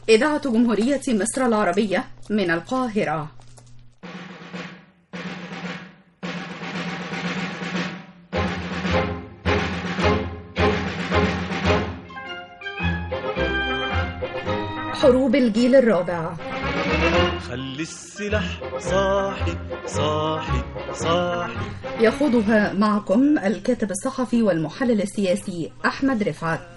إذاعة جمهورية مصر العربية من القاهرة حروب الجيل الرابع خلي السلاح صاحي صاحي صاحي يخوضها معكم الكاتب الصحفي والمحلل السياسي أحمد رفعت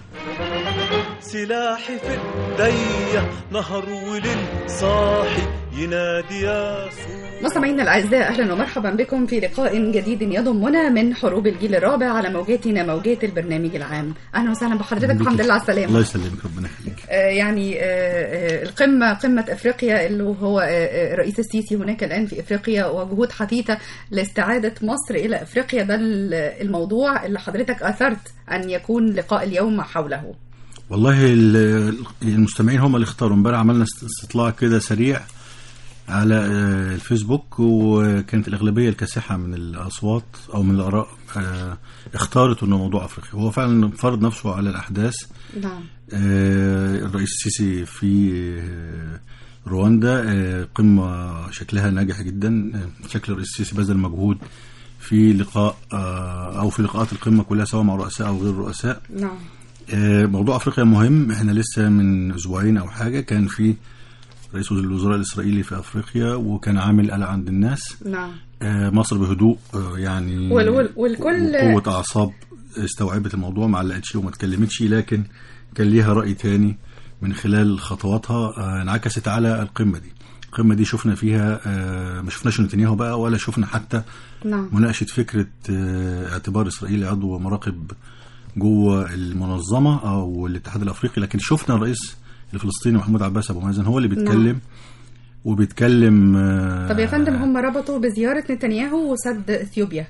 سلاحي في ايديا نهر وليل صاحي ينادي يا سور مستمعينا الاعزاء اهلا ومرحبا بكم في لقاء جديد يضمنا من حروب الجيل الرابع على موجاتنا موجات البرنامج العام اهلا وسهلا بحضرتك الحمد لله على السلامه الله يسلمك ربنا يخليك آه، يعني آه، آه، القمة قمة أفريقيا اللي هو آه، آه، الرئيس السيسي هناك الآن في أفريقيا وجهود حثيثة لاستعادة مصر إلى أفريقيا ده ال- الموضوع اللي حضرتك أثرت أن يكون لقاء اليوم حوله والله ال- المستمعين هم اللي اختاروا امبارح عملنا است- استطلاع كده سريع على آه، الفيسبوك وكانت الأغلبية الكاسحة من الأصوات أو من الآراء آه، اختارت أنه موضوع أفريقيا وهو فعلا فرض نفسه على الأحداث نعم آه، الرئيس السيسي في آه، رواندا آه، قمة شكلها ناجح جدا آه، شكل الرئيس السيسي بذل مجهود في لقاء آه، أو في لقاءات القمة كلها سواء مع رؤساء أو غير رؤساء نعم آه، موضوع افريقيا مهم احنا لسه من اسبوعين او حاجه كان في رئيس الوزراء الاسرائيلي في افريقيا وكان عامل قلق عند الناس نعم آه، مصر بهدوء آه، يعني وال- وال- والكل- قوه اعصاب استوعبت الموضوع ما علقتش وما اتكلمتش لكن كان ليها راي تاني من خلال خطواتها آه، انعكست على القمه دي القمه دي شفنا فيها آه، ما شفناش نتنياهو بقى ولا شفنا حتى نعم مناقشه فكره آه، اعتبار اسرائيل عضو مراقب جوه المنظمه او الاتحاد الافريقي لكن شفنا الرئيس الفلسطيني محمود عباس ابو مازن هو اللي بيتكلم وبيتكلم آه، طب يا فندم هم ربطوا بزيارة نتنياهو وسد اثيوبيا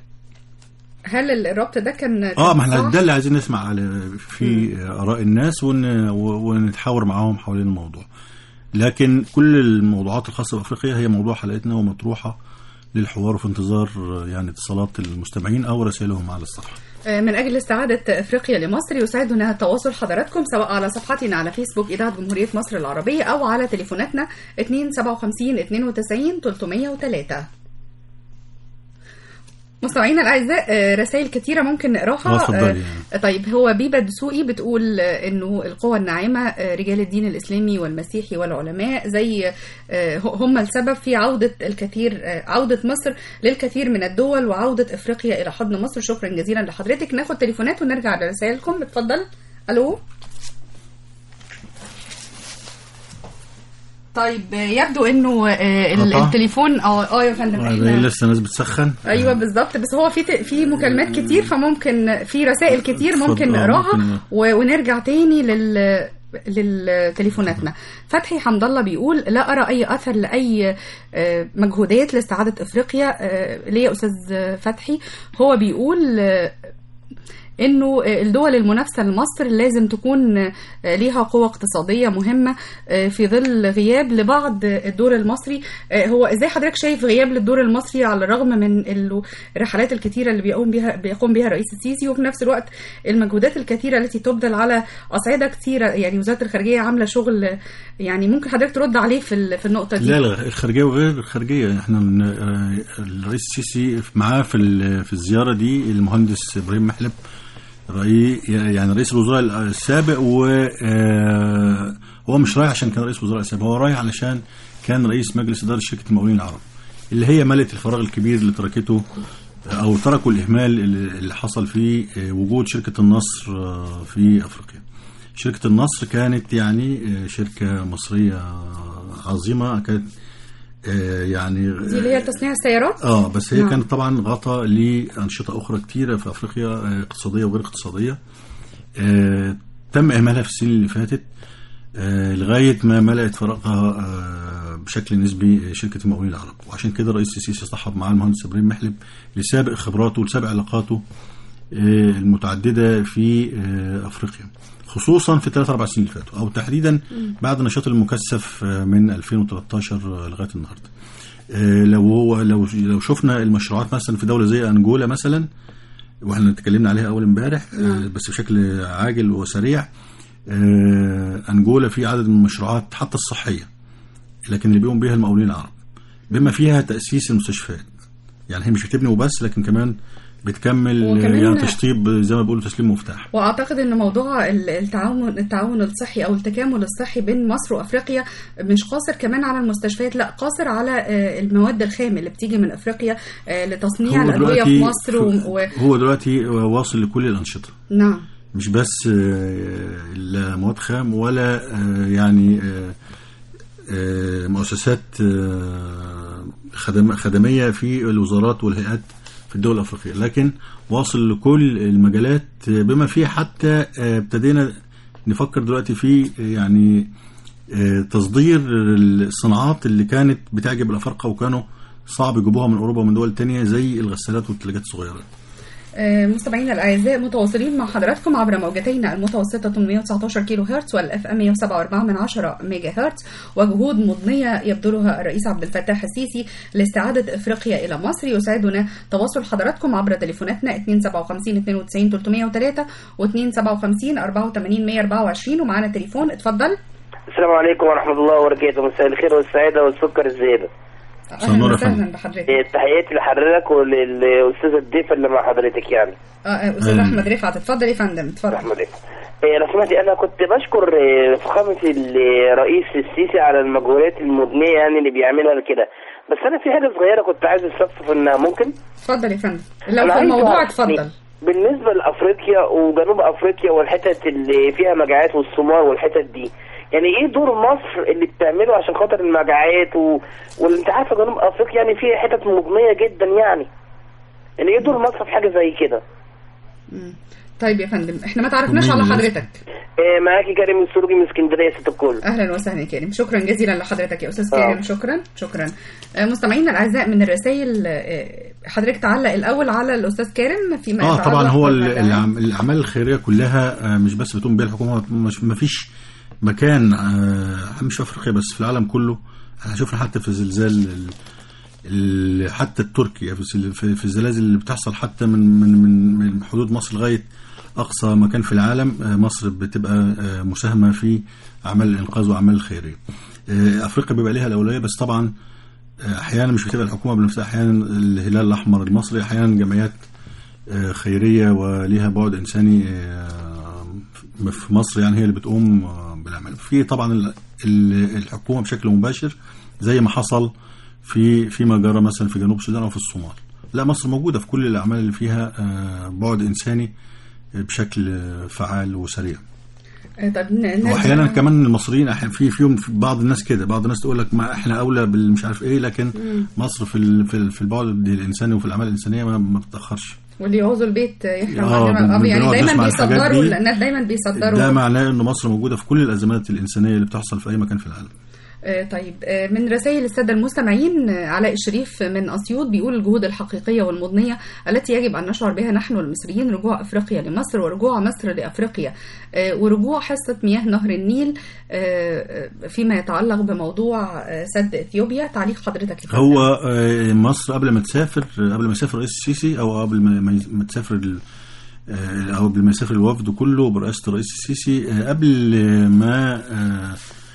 هل الربط ده كان اه كان ما احنا صح؟ ده اللي عايزين نسمع على في اراء الناس ون و- ونتحاور معاهم حوالين الموضوع لكن كل الموضوعات الخاصه بافريقيا هي موضوع حلقتنا ومطروحه للحوار وفي انتظار آه، يعني اتصالات المستمعين او رسائلهم على الصفحه من أجل استعادة أفريقيا لمصر يسعدنا تواصل حضراتكم سواء على صفحتنا على فيسبوك إذاعة جمهورية مصر العربية أو على تليفوناتنا 257 92 303 مستمعينا الاعزاء آه، رسائل كتيره ممكن نقراها آه، اتفضلي. آه، طيب هو بيبا دسوقي بتقول آه، انه القوى الناعمه آه، رجال الدين الاسلامي والمسيحي والعلماء زي آه، هم السبب في عوده الكثير آه، عوده مصر للكثير من الدول وعوده افريقيا الى حضن مصر شكرا جزيلا لحضرتك ناخد تليفونات ونرجع لرسائلكم اتفضل الو طيب آه، يبدو انه آه، ال- قطع؟ التليفون اه اه يا فندم آه، احنا لسه ناس بتسخن ايوه بالظبط بس هو في ت- في مكالمات كتير فممكن في رسائل كتير اتفضل، ممكن آه، نقراها ممكن. و- ونرجع تاني لل للتليفوناتنا فتحي حمد الله بيقول لا ارى اي اثر لاي آه، مجهودات لاستعاده افريقيا آه، ليه يا استاذ فتحي هو بيقول آه، انه الدول المنافسه لمصر لازم تكون ليها قوه اقتصاديه مهمه في ظل غياب لبعض الدور المصري هو ازاي حضرتك شايف غياب للدور المصري على الرغم من ال- الرحلات الكثيره اللي بيقوم بها بيقوم بها الرئيس السيسي وفي نفس الوقت المجهودات الكثيره التي تبذل على اصعده كثيره يعني وزاره الخارجيه عامله شغل يعني ممكن حضرتك ترد عليه في ال- في النقطه دي لا لا الخارجيه وغير الخارجيه احنا من- آه، الرئيس السيسي معاه في ال- في الزياره دي المهندس ابراهيم محلب رئيس يعني رئيس الوزراء السابق و آه، هو مش رايح عشان كان رئيس وزراء السابق هو رايح علشان كان رئيس مجلس اداره شركه المقاولين العرب اللي هي ملت الفراغ الكبير اللي تركته او تركوا الاهمال اللي اللي حصل في آه، وجود شركه النصر آه، في افريقيا شركة النصر كانت يعني آه، شركة مصرية عظيمة كانت آه، يعني دي اللي هي تصنيع السيارات اه بس هي نعم. كانت طبعا غطى لأنشطة أخرى كتيرة في أفريقيا آه، اقتصادية وغير اقتصادية آه، تم إهمالها في السنين اللي فاتت آه، لغاية ما ملأت فراغها آه، بشكل نسبي شركة المقاولين العرب وعشان كده الرئيس السيسي صاحب معاه المهندس إبراهيم محلب لسابق خبراته ولسابق علاقاته آه، المتعددة في آه، أفريقيا خصوصا في الثلاث أربع سنين اللي فاتوا أو تحديدا بعد النشاط المكثف آه، من 2013 لغاية النهاردة آه، لو هو لو لو شفنا المشروعات مثلا في دوله زي انجولا مثلا واحنا اتكلمنا عليها اول امبارح آه، بس بشكل عاجل وسريع آه، انجولا في عدد من المشروعات حتى الصحيه لكن اللي بيقوم بها المقاولين العرب بما فيها تاسيس المستشفيات يعني هي مش بتبني وبس لكن كمان بتكمل وكمان- يعني تشطيب زي ما بيقولوا تسليم مفتاح واعتقد ان موضوع ال- التعاون التعاون الصحي او التكامل الصحي بين مصر وافريقيا مش قاصر كمان على المستشفيات لا قاصر على آه، المواد الخام اللي بتيجي من افريقيا آه، لتصنيع الادويه في مصر و... و... هو دلوقتي واصل لكل الانشطه نعم مش بس آه، لا مواد خام ولا آه، يعني آه، آه، مؤسسات آه، خدم خدميه في الوزارات والهيئات في الدول الافريقيه لكن واصل لكل المجالات آه، بما فيه حتى آه، ابتدينا نفكر دلوقتي في آه، يعني آه، تصدير الصناعات اللي كانت بتعجب الافارقه وكانوا صعب يجيبوها من اوروبا ومن دول تانية زي الغسالات والثلاجات الصغيره آه، مستمعينا الاعزاء متواصلين مع حضراتكم عبر موجتين المتوسطه 819 كيلو هرتز والاف ام 107.4 من 10 ميجا هرتز وجهود مضنيه يبذلها الرئيس عبد الفتاح السيسي لاستعاده افريقيا الى مصر يسعدنا تواصل حضراتكم عبر تليفوناتنا 257 92 303 و257 84 124 ومعانا تليفون اتفضل السلام عليكم ورحمة الله وبركاته مساء الخير والسعادة والسكر الزيادة مساء النور اهلا يا فندم. وسهلا بحضرتك إيه، تحياتي لحضرتك وللأستاذ الضيف اللي مع حضرتك يعني آه، آه، استاذ أهلا. احمد رفعت اتفضل يا فندم اتفضل رحمة الله إيه، لو سمحتي أنا كنت بشكر إيه، فخامة الرئيس السيسي على المجهودات المبنية يعني اللي بيعملها كده بس أنا في حاجة صغيرة كنت عايز أستفسر إنها ممكن اتفضل يا فندم لو أنا في عايز الموضوع أعرف اتفضل بالنسبة لأفريقيا وجنوب أفريقيا والحتت اللي فيها مجاعات والصومال والحتت دي يعني ايه دور مصر اللي بتعمله عشان خاطر المجاعات و... واللي انت عارفه جنوب افريقيا يعني فيها حتت مضنيه جدا يعني يعني ايه دور مصر في حاجه زي كده مم. طيب يا فندم احنا ما تعرفناش ومين على اللي- حضرتك إيه معاكي كريم السروجي من اسكندريه ست الكل اهلا وسهلا يا كريم شكرا جزيلا لحضرتك يا استاذ آه. كريم شكرا شكرا آه، مستمعينا الاعزاء من الرسائل آه، حضرتك تعلق الاول على الاستاذ كريم فيما اه يتعلق طبعا هو ال- بالمجاعات. العم- الاعمال الخيريه كلها آه، مش بس بتقوم بها الحكومه مش ما فيش مكان آه، مش في افريقيا بس في العالم كله احنا شفنا حتى في زلزال ال- ال- حتى التركي في الزل- في في الزلازل اللي بتحصل حتى من من من من حدود مصر لغايه اقصى مكان في العالم آه، مصر بتبقى آه، مساهمه في اعمال الانقاذ واعمال الخيريه. آه، افريقيا بيبقى ليها الاولويه بس طبعا آه، احيانا مش بتبقى الحكومه بنفسها احيانا الهلال الاحمر المصري احيانا جمعيات آه، خيريه وليها بعد انساني آه، في مصر يعني هي اللي بتقوم آه، بالاعمال في طبعا ال- ال- الحكومه بشكل مباشر زي ما حصل في فيما جرى مثلا في جنوب السودان او في الصومال لا مصر موجوده في كل الاعمال اللي فيها آه، بعد انساني بشكل آه، فعال وسريع آه، طب ن- نرجع- واحيانا كمان المصريين احيانا في فيهم في بعض الناس كده بعض الناس تقول لك ما احنا اولى بالمش عارف ايه لكن مصر في ال- في ال- في البعد الانساني وفي الاعمال الانسانيه ما, ما بتتاخرش واللي يعوزوا البيت آه، يحرم آه، عنهم بن- الأب. يعني بنقعد دايما نسمع الحاجات بيصدروا دي. الناس دايما بيصدروا ده معناه ان مصر موجوده في كل الازمات الانسانيه اللي بتحصل في اي مكان في العالم آه، طيب آه، من رسائل السادة المستمعين آه، علاء الشريف من أسيوط بيقول الجهود الحقيقية والمضنية التي يجب أن نشعر بها نحن المصريين رجوع أفريقيا لمصر ورجوع مصر لأفريقيا آه، ورجوع حصة مياه نهر النيل آه، آه، فيما يتعلق بموضوع آه، سد إثيوبيا تعليق حضرتك يا فندم. هو آه، مصر قبل ما تسافر قبل ما يسافر الرئيس السيسي او قبل ما ما- ما تسافر ال- آه، او قبل ما يسافر الوفد كله برئاسه الرئيس السيسي آه، قبل ما آه،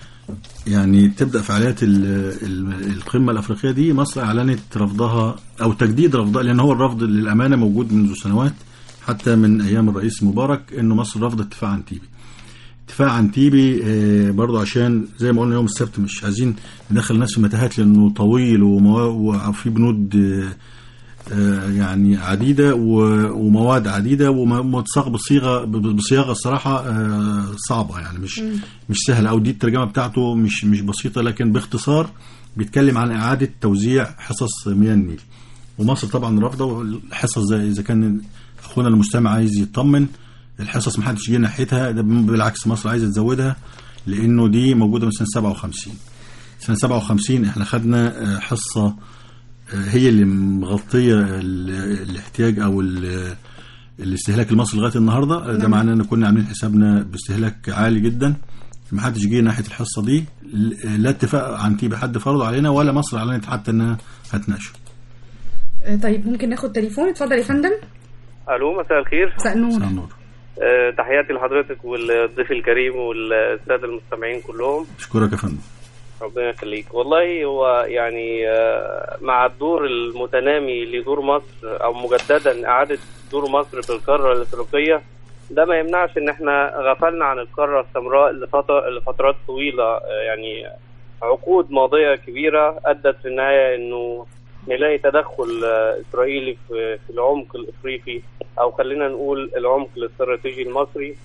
يعني تبدا فعاليات ال- ال- القمه الافريقيه دي مصر اعلنت رفضها او تجديد رفضها لان هو الرفض للامانه موجود منذ سنوات حتى من ايام الرئيس مبارك انه مصر رفضت اتفاق عن تيبي اتفاق عن تيبي آه، برضه عشان زي ما قلنا يوم السبت مش عايزين ندخل الناس في متاهات لانه طويل وموا- وفي بنود آه، آه، يعني عديده و- ومواد عديده ومتصاغ بصيغه بصياغه الصراحه آه، صعبه يعني مش مش سهله او دي الترجمه بتاعته مش مش بسيطه لكن باختصار بيتكلم عن اعاده توزيع حصص مياه النيل ومصر طبعا رافضه والحصص زي اذا كان اخونا المستمع عايز يطمن الحصص ما حدش جه ناحيتها ده بالعكس مصر عايزه تزودها لانه دي موجوده من سنه 57 سنه 57 احنا خدنا آه، حصه آه، هي اللي مغطيه ال- الاحتياج او ال- الاستهلاك المصري لغايه النهارده ده معناه ان كنا عاملين حسابنا باستهلاك عالي جدا ما حدش جه ناحيه الحصه دي ل- لا اتفاق عن تيبي حد فرض علينا ولا مصر اعلنت حتى انها هتناقشه آه، طيب ممكن ناخد تليفون اتفضل يا فندم الو مساء الخير مساء مساء النور النور آه، تحياتي لحضرتك والضيف الكريم والساده المستمعين كلهم اشكرك يا فندم ربنا يخليك والله هو يعني آه، مع الدور المتنامي لدور مصر او مجددا اعاده دور مصر في القاره الافريقيه ده ما يمنعش ان احنا غفلنا عن القاره السمراء لفتره لفترات طويله آه، يعني عقود ماضيه كبيره ادت في النهايه انه نلاقي تدخل آه، اسرائيلي في في العمق الافريقي او خلينا نقول العمق الاستراتيجي المصري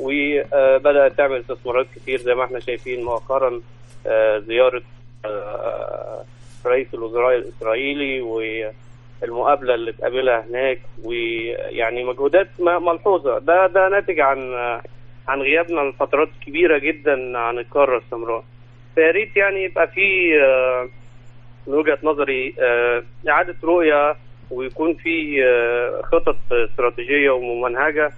وبدات تعمل استثمارات كتير زي ما احنا شايفين مؤخرا آه، زياره آه، رئيس الوزراء الاسرائيلي والمقابله اللي اتقابلها هناك ويعني مجهودات م- ملحوظه ده ده ناتج عن عن غيابنا لفترات كبيره جدا عن القاره السمراء فيا ريت يعني يبقى في آه، من وجهه نظري آه، اعاده رؤيه ويكون في آه، خطط استراتيجيه وممنهجه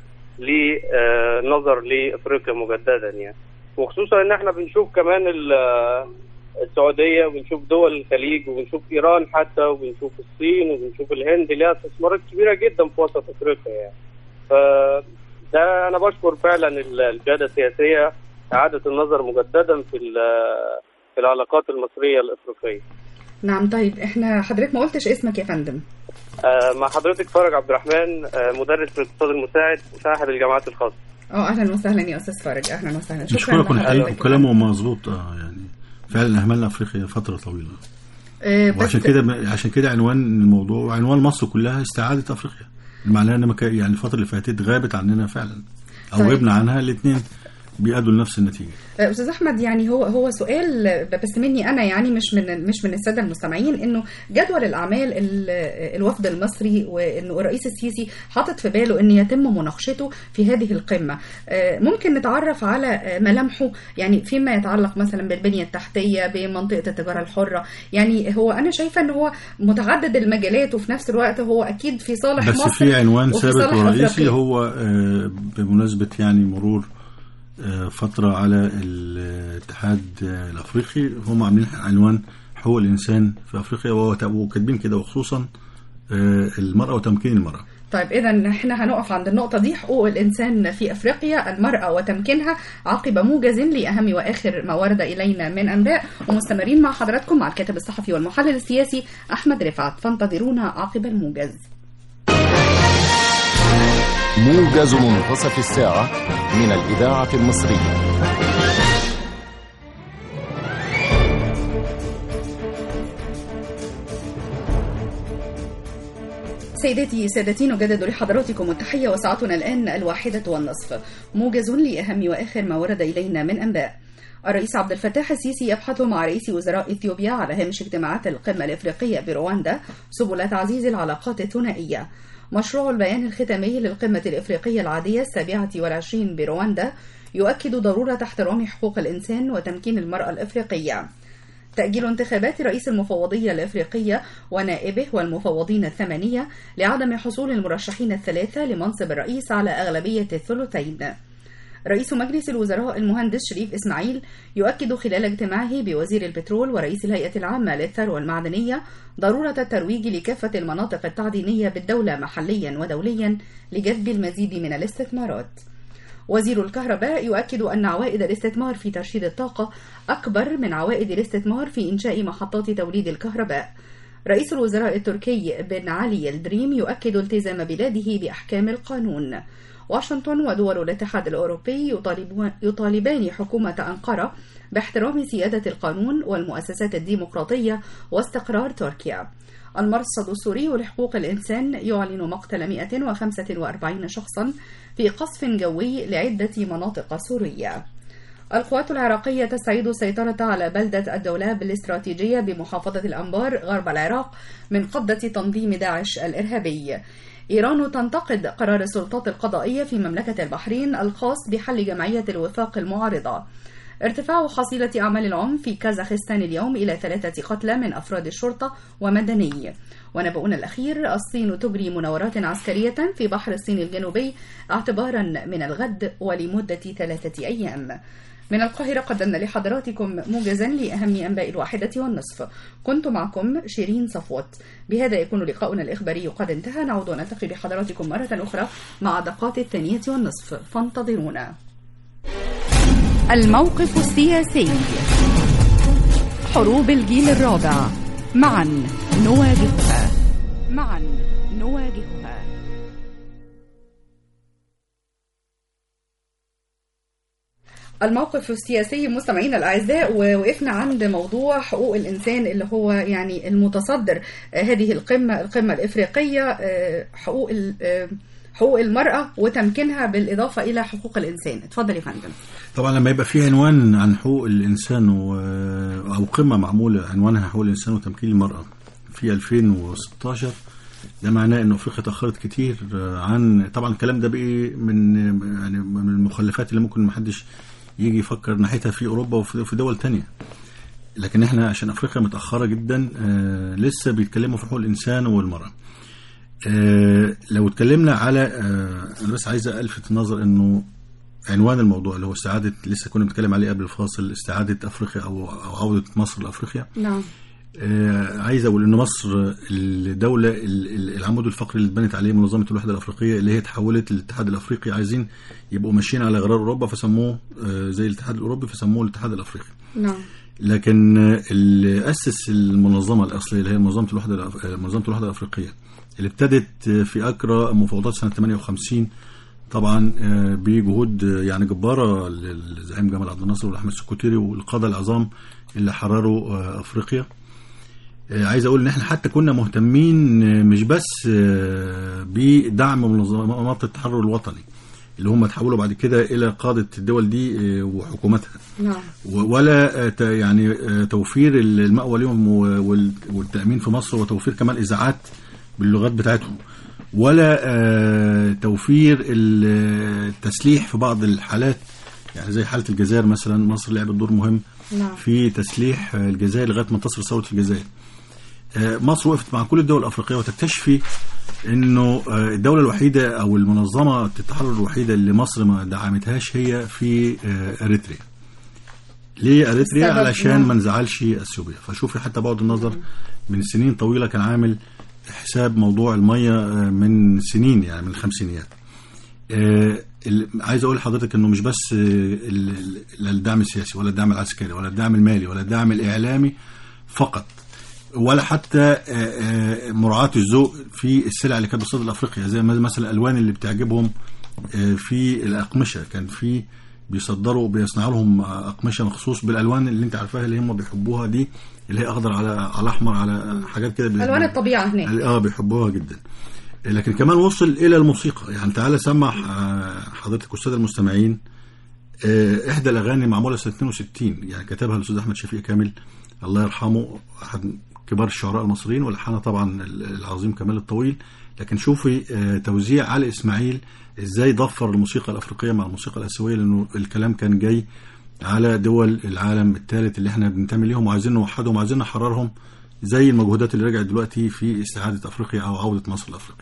للنظر لافريقيا مجددا يعني وخصوصا ان احنا بنشوف كمان ال- السعوديه وبنشوف دول الخليج وبنشوف ايران حتى وبنشوف الصين وبنشوف الهند ليها استثمارات كبيره جدا في وسط افريقيا يعني ف ده انا بشكر فعلا ال- القياده السياسيه اعاده النظر مجددا في ال- في العلاقات المصريه الافريقيه نعم طيب احنا حضرتك ما قلتش اسمك يا فندم آه، مع حضرتك فرج عبد الرحمن آه، مدرس في الاقتصاد المساعد في احد الجامعات الخاصه اه اهلا وسهلا يا استاذ فارج اهلا وسهلا اشكرك لحضرتك. والحقيقة كلامه مظبوط اه يعني فعلا اهملنا افريقيا فتره طويله آه، بس وعشان كده عشان كده عنوان الموضوع وعنوان مصر كلها استعاده افريقيا معناها ان ما كان- يعني الفتره اللي فاتت غابت عننا فعلا او طيب. غبنا عنها الاثنين بيأدوا لنفس النتيجه آه، استاذ احمد يعني هو هو سؤال آه، بس مني انا يعني مش من مش من الساده المستمعين انه جدول الاعمال ال- آه، الوفد المصري وانه الرئيس السيسي حاطط في باله ان يتم مناقشته في هذه القمه آه، ممكن نتعرف على آه، ملامحه يعني فيما يتعلق مثلا بالبنيه التحتيه بمنطقه التجاره الحره يعني هو انا شايفه ان هو متعدد المجالات وفي نفس الوقت هو اكيد في صالح بس مصر في عنوان وفي ثابت صالح ورئيسي أفريقيا. هو آه، بمناسبه يعني مرور آه، فتره على الاتحاد آه، الافريقي هم عاملين عنوان حقوق الانسان في افريقيا وهو وكاتبين كده وخصوصا آه، المراه وتمكين المراه طيب اذا احنا هنقف عند النقطه دي حقوق الانسان في افريقيا المراه وتمكينها عقب موجز لاهم واخر ما ورد الينا من انباء ومستمرين مع حضراتكم مع الكاتب الصحفي والمحلل السياسي احمد رفعت فانتظرونا عقب الموجز موجز منتصف الساعة من الإذاعة المصرية سيداتي سادتي نجدد لحضراتكم التحية وساعتنا الآن الواحدة والنصف موجز لأهم وآخر ما ورد إلينا من أنباء الرئيس عبد الفتاح السيسي يبحث مع رئيس وزراء إثيوبيا على هامش اجتماعات القمة الإفريقية برواندا سبل تعزيز العلاقات الثنائية مشروع البيان الختامي للقمة الإفريقية العادية السابعة والعشرين برواندا يؤكد ضرورة احترام حقوق الإنسان وتمكين المرأة الإفريقية تأجيل انتخابات رئيس المفوضية الإفريقية ونائبه والمفوضين الثمانية لعدم حصول المرشحين الثلاثة لمنصب الرئيس على أغلبية الثلثين. رئيس مجلس الوزراء المهندس شريف إسماعيل يؤكد خلال اجتماعه بوزير البترول ورئيس الهيئة العامة للثروة المعدنية ضرورة الترويج لكافة المناطق التعدينية بالدولة محليا ودوليا لجذب المزيد من الاستثمارات. وزير الكهرباء يؤكد أن عوائد الاستثمار في ترشيد الطاقة أكبر من عوائد الاستثمار في إنشاء محطات توليد الكهرباء. رئيس الوزراء التركي بن علي الدريم يؤكد التزام بلاده بأحكام القانون. واشنطن ودول الاتحاد الأوروبي يطالبون- يطالبان حكومة أنقرة باحترام سيادة القانون والمؤسسات الديمقراطية واستقرار تركيا. المرصد السوري لحقوق الإنسان يعلن مقتل 145 شخصا في قصف جوي لعدة مناطق سورية. القوات العراقية تستعيد السيطرة على بلدة الدولاب الاستراتيجية بمحافظة الأنبار غرب العراق من قبضة تنظيم داعش الإرهابي. إيران تنتقد قرار السلطات القضائية في مملكة البحرين الخاص بحل جمعية الوفاق المعارضة. ارتفاع حصيلة أعمال العنف في كازاخستان اليوم إلى ثلاثة قتلى من أفراد الشرطة ومدني ونبؤنا الأخير الصين تجري مناورات عسكرية في بحر الصين الجنوبي اعتبارا من الغد ولمدة ثلاثة أيام من القاهرة قدمنا لحضراتكم موجزا لأهم أنباء الواحدة والنصف كنت معكم شيرين صفوت بهذا يكون لقاؤنا الإخباري قد انتهى نعود ونلتقي بحضراتكم مرة أخرى مع دقات الثانية والنصف فانتظرونا الموقف السياسي حروب الجيل الرابع معا نواجهها معا نواجهها الموقف السياسي مستمعينا الاعزاء ووقفنا عند موضوع حقوق الانسان اللي هو يعني المتصدر آه، هذه القمه القمه الافريقيه آه، حقوق ال- آه، حقوق المراه وتمكينها بالاضافه الى حقوق الانسان اتفضل يا فندم طبعا لما يبقى في عنوان عن حقوق الانسان و... او قمه معموله عنوانها حقوق الانسان وتمكين المراه في 2016 ده معناه ان افريقيا تاخرت كتير عن طبعا الكلام ده بقي من يعني من المخلفات اللي ممكن محدش يجي يفكر ناحيتها في اوروبا وفي في دول تانية لكن احنا عشان افريقيا متاخره جدا آه لسه بيتكلموا في حقوق الانسان والمراه آه لو اتكلمنا على آه انا بس عايز الفت النظر انه عنوان الموضوع اللي هو استعاده لسه كنا بنتكلم عليه قبل الفاصل استعاده افريقيا او او عوده مصر لافريقيا نعم آه عايز اقول ان مصر الدوله ال- ال- العمود الفقري اللي اتبنت عليه منظمه الوحده الافريقيه اللي هي تحولت للاتحاد الافريقي عايزين يبقوا ماشيين على غرار اوروبا فسموه آه زي الاتحاد الاوروبي فسموه الاتحاد الافريقي نعم لكن آه، اللي اسس المنظمه الاصليه اللي هي منظمه الوحده الأف- آه، منظمه الوحده الافريقيه اللي ابتدت آه، في اكرا مفاوضات سنه 58 طبعا آه، بجهود آه، يعني جباره للزعيم جمال عبد الناصر واحمد السكوتيري والقاده العظام اللي حرروا آه، افريقيا آه، عايز اقول ان احنا حتى كنا مهتمين آه، مش بس آه، بدعم منظمات التحرر الوطني اللي هم تحولوا بعد كده الى قاده الدول دي آه، وحكوماتها نعم و- ولا آه، ت- يعني آه، توفير المأوى لهم و- وال- والتأمين في مصر وتوفير كمان إذاعات باللغات بتاعتهم ولا آه، توفير ال- التسليح في بعض الحالات يعني زي حالة الجزائر مثلا مصر لعبت دور مهم نعم. في تسليح آه، الجزائر لغاية ما انتصر ثورة الجزائر آه، مصر وقفت مع كل الدول الافريقيه وتكتشفي انه آه، الدوله الوحيده او المنظمه التحرر الوحيده اللي مصر ما دعمتهاش هي في آه، اريتريا ليه اريتريا السبب، علشان نعم. ما نزعلش اثيوبيا فشوفي حتى بعد النظر من سنين طويله كان عامل حساب موضوع الميه آه، من سنين يعني من الخمسينيات آه، ال- عايز اقول لحضرتك انه مش بس آه، ال- ال- لا الدعم السياسي ولا الدعم العسكري ولا الدعم المالي ولا الدعم الاعلامي فقط ولا حتى آه، آه، مراعاة الذوق في السلع اللي كانت بتصدر لافريقيا زي ما- مثلا الالوان اللي بتعجبهم آه، في الاقمشه كان في بيصدروا بيصنعوا لهم اقمشه مخصوص بالالوان اللي انت عارفاها اللي هم بيحبوها دي اللي هي اخضر على على احمر على حاجات كده بي- الوان الطبيعه هناك اه بيحبوها جدا لكن كمان وصل الى الموسيقى يعني تعالى سمع آه، حضرتك والساده المستمعين آه، احدى الاغاني معموله سنه 62 يعني كتبها الاستاذ احمد شفيق كامل الله يرحمه احد كبار الشعراء المصريين ولحنها طبعا العظيم كمال الطويل لكن شوفي آه، توزيع علي اسماعيل ازاي ضفر الموسيقى الافريقيه مع الموسيقى الاسيويه لانه الكلام كان جاي على دول العالم الثالث اللي احنا بننتمي ليهم وعايزين نوحدهم وعايزين نحررهم زي المجهودات اللي رجعت دلوقتي في استعاده افريقيا او عوده مصر لافريقيا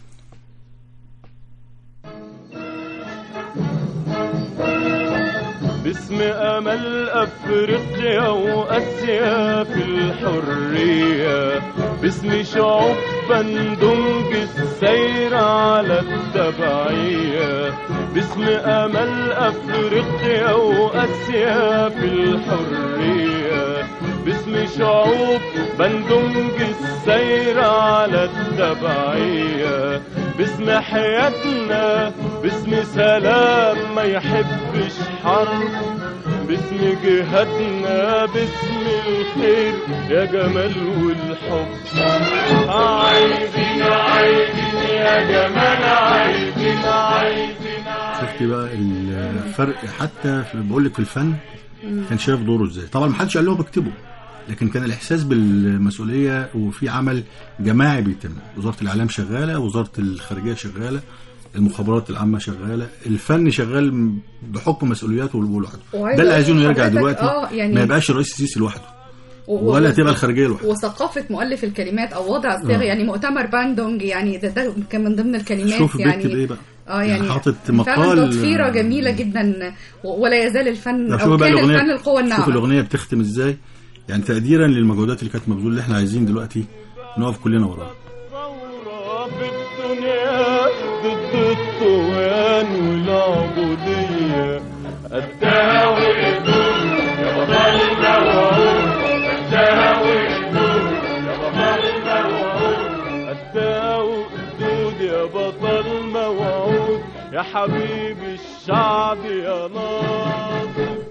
باسم امل افريقيا واسيا في الحريه باسم شعوب بندنج السير على التبعيه باسم امل افريقيا واسيا في الحريه باسم شعوب بندنج السير على التبعيه باسم حياتنا باسم سلام ما يحبش حرب باسم جهادنا باسم الخير يا جمال والحب عايزين عايزين يا جمال عايزين عايزين شفتي بقى الفرق حتى في بقول لك في الفن كان شايف دوره ازاي طبعا ما حدش قال لهم اكتبوا لكن كان الاحساس بالمسؤوليه وفي عمل جماعي بيتم وزاره الاعلام شغاله وزاره الخارجيه شغاله المخابرات العامه شغاله الفن شغال بحكم مسؤولياته لوحده وعايزة ده اللي عايزينه يرجع حضرتك- دلوقتي آه، يعني- ما يبقاش الرئيس السيسي لوحده و- ولا و- تبقى الخارجيه لوحدها وثقافه مؤلف الكلمات او وضع الصيغ آه. يعني مؤتمر باندونج يعني ده, ده كان من ضمن الكلمات شوف يعني بيكتب ايه بقى اه يعني حاطط فعلا مقال تطفيره جميله جدا و- ولا يزال الفن لو او شوف بقى كان الفن الاغنيه القوه شوف الناعمه الاغنيه بتختم ازاي يعني تقديرا للمجهودات اللي كانت مبذوله اللي احنا عايزين دلوقتي نقف كلنا وراها ثورة في الدنيا ضد الطغيان والعبودية الداوي الدور يا بطلنا وعود الداوي الدور يا بطلنا وعود الداوي الدود يا بطل موعود يا حبيبي الشعب يا ناصر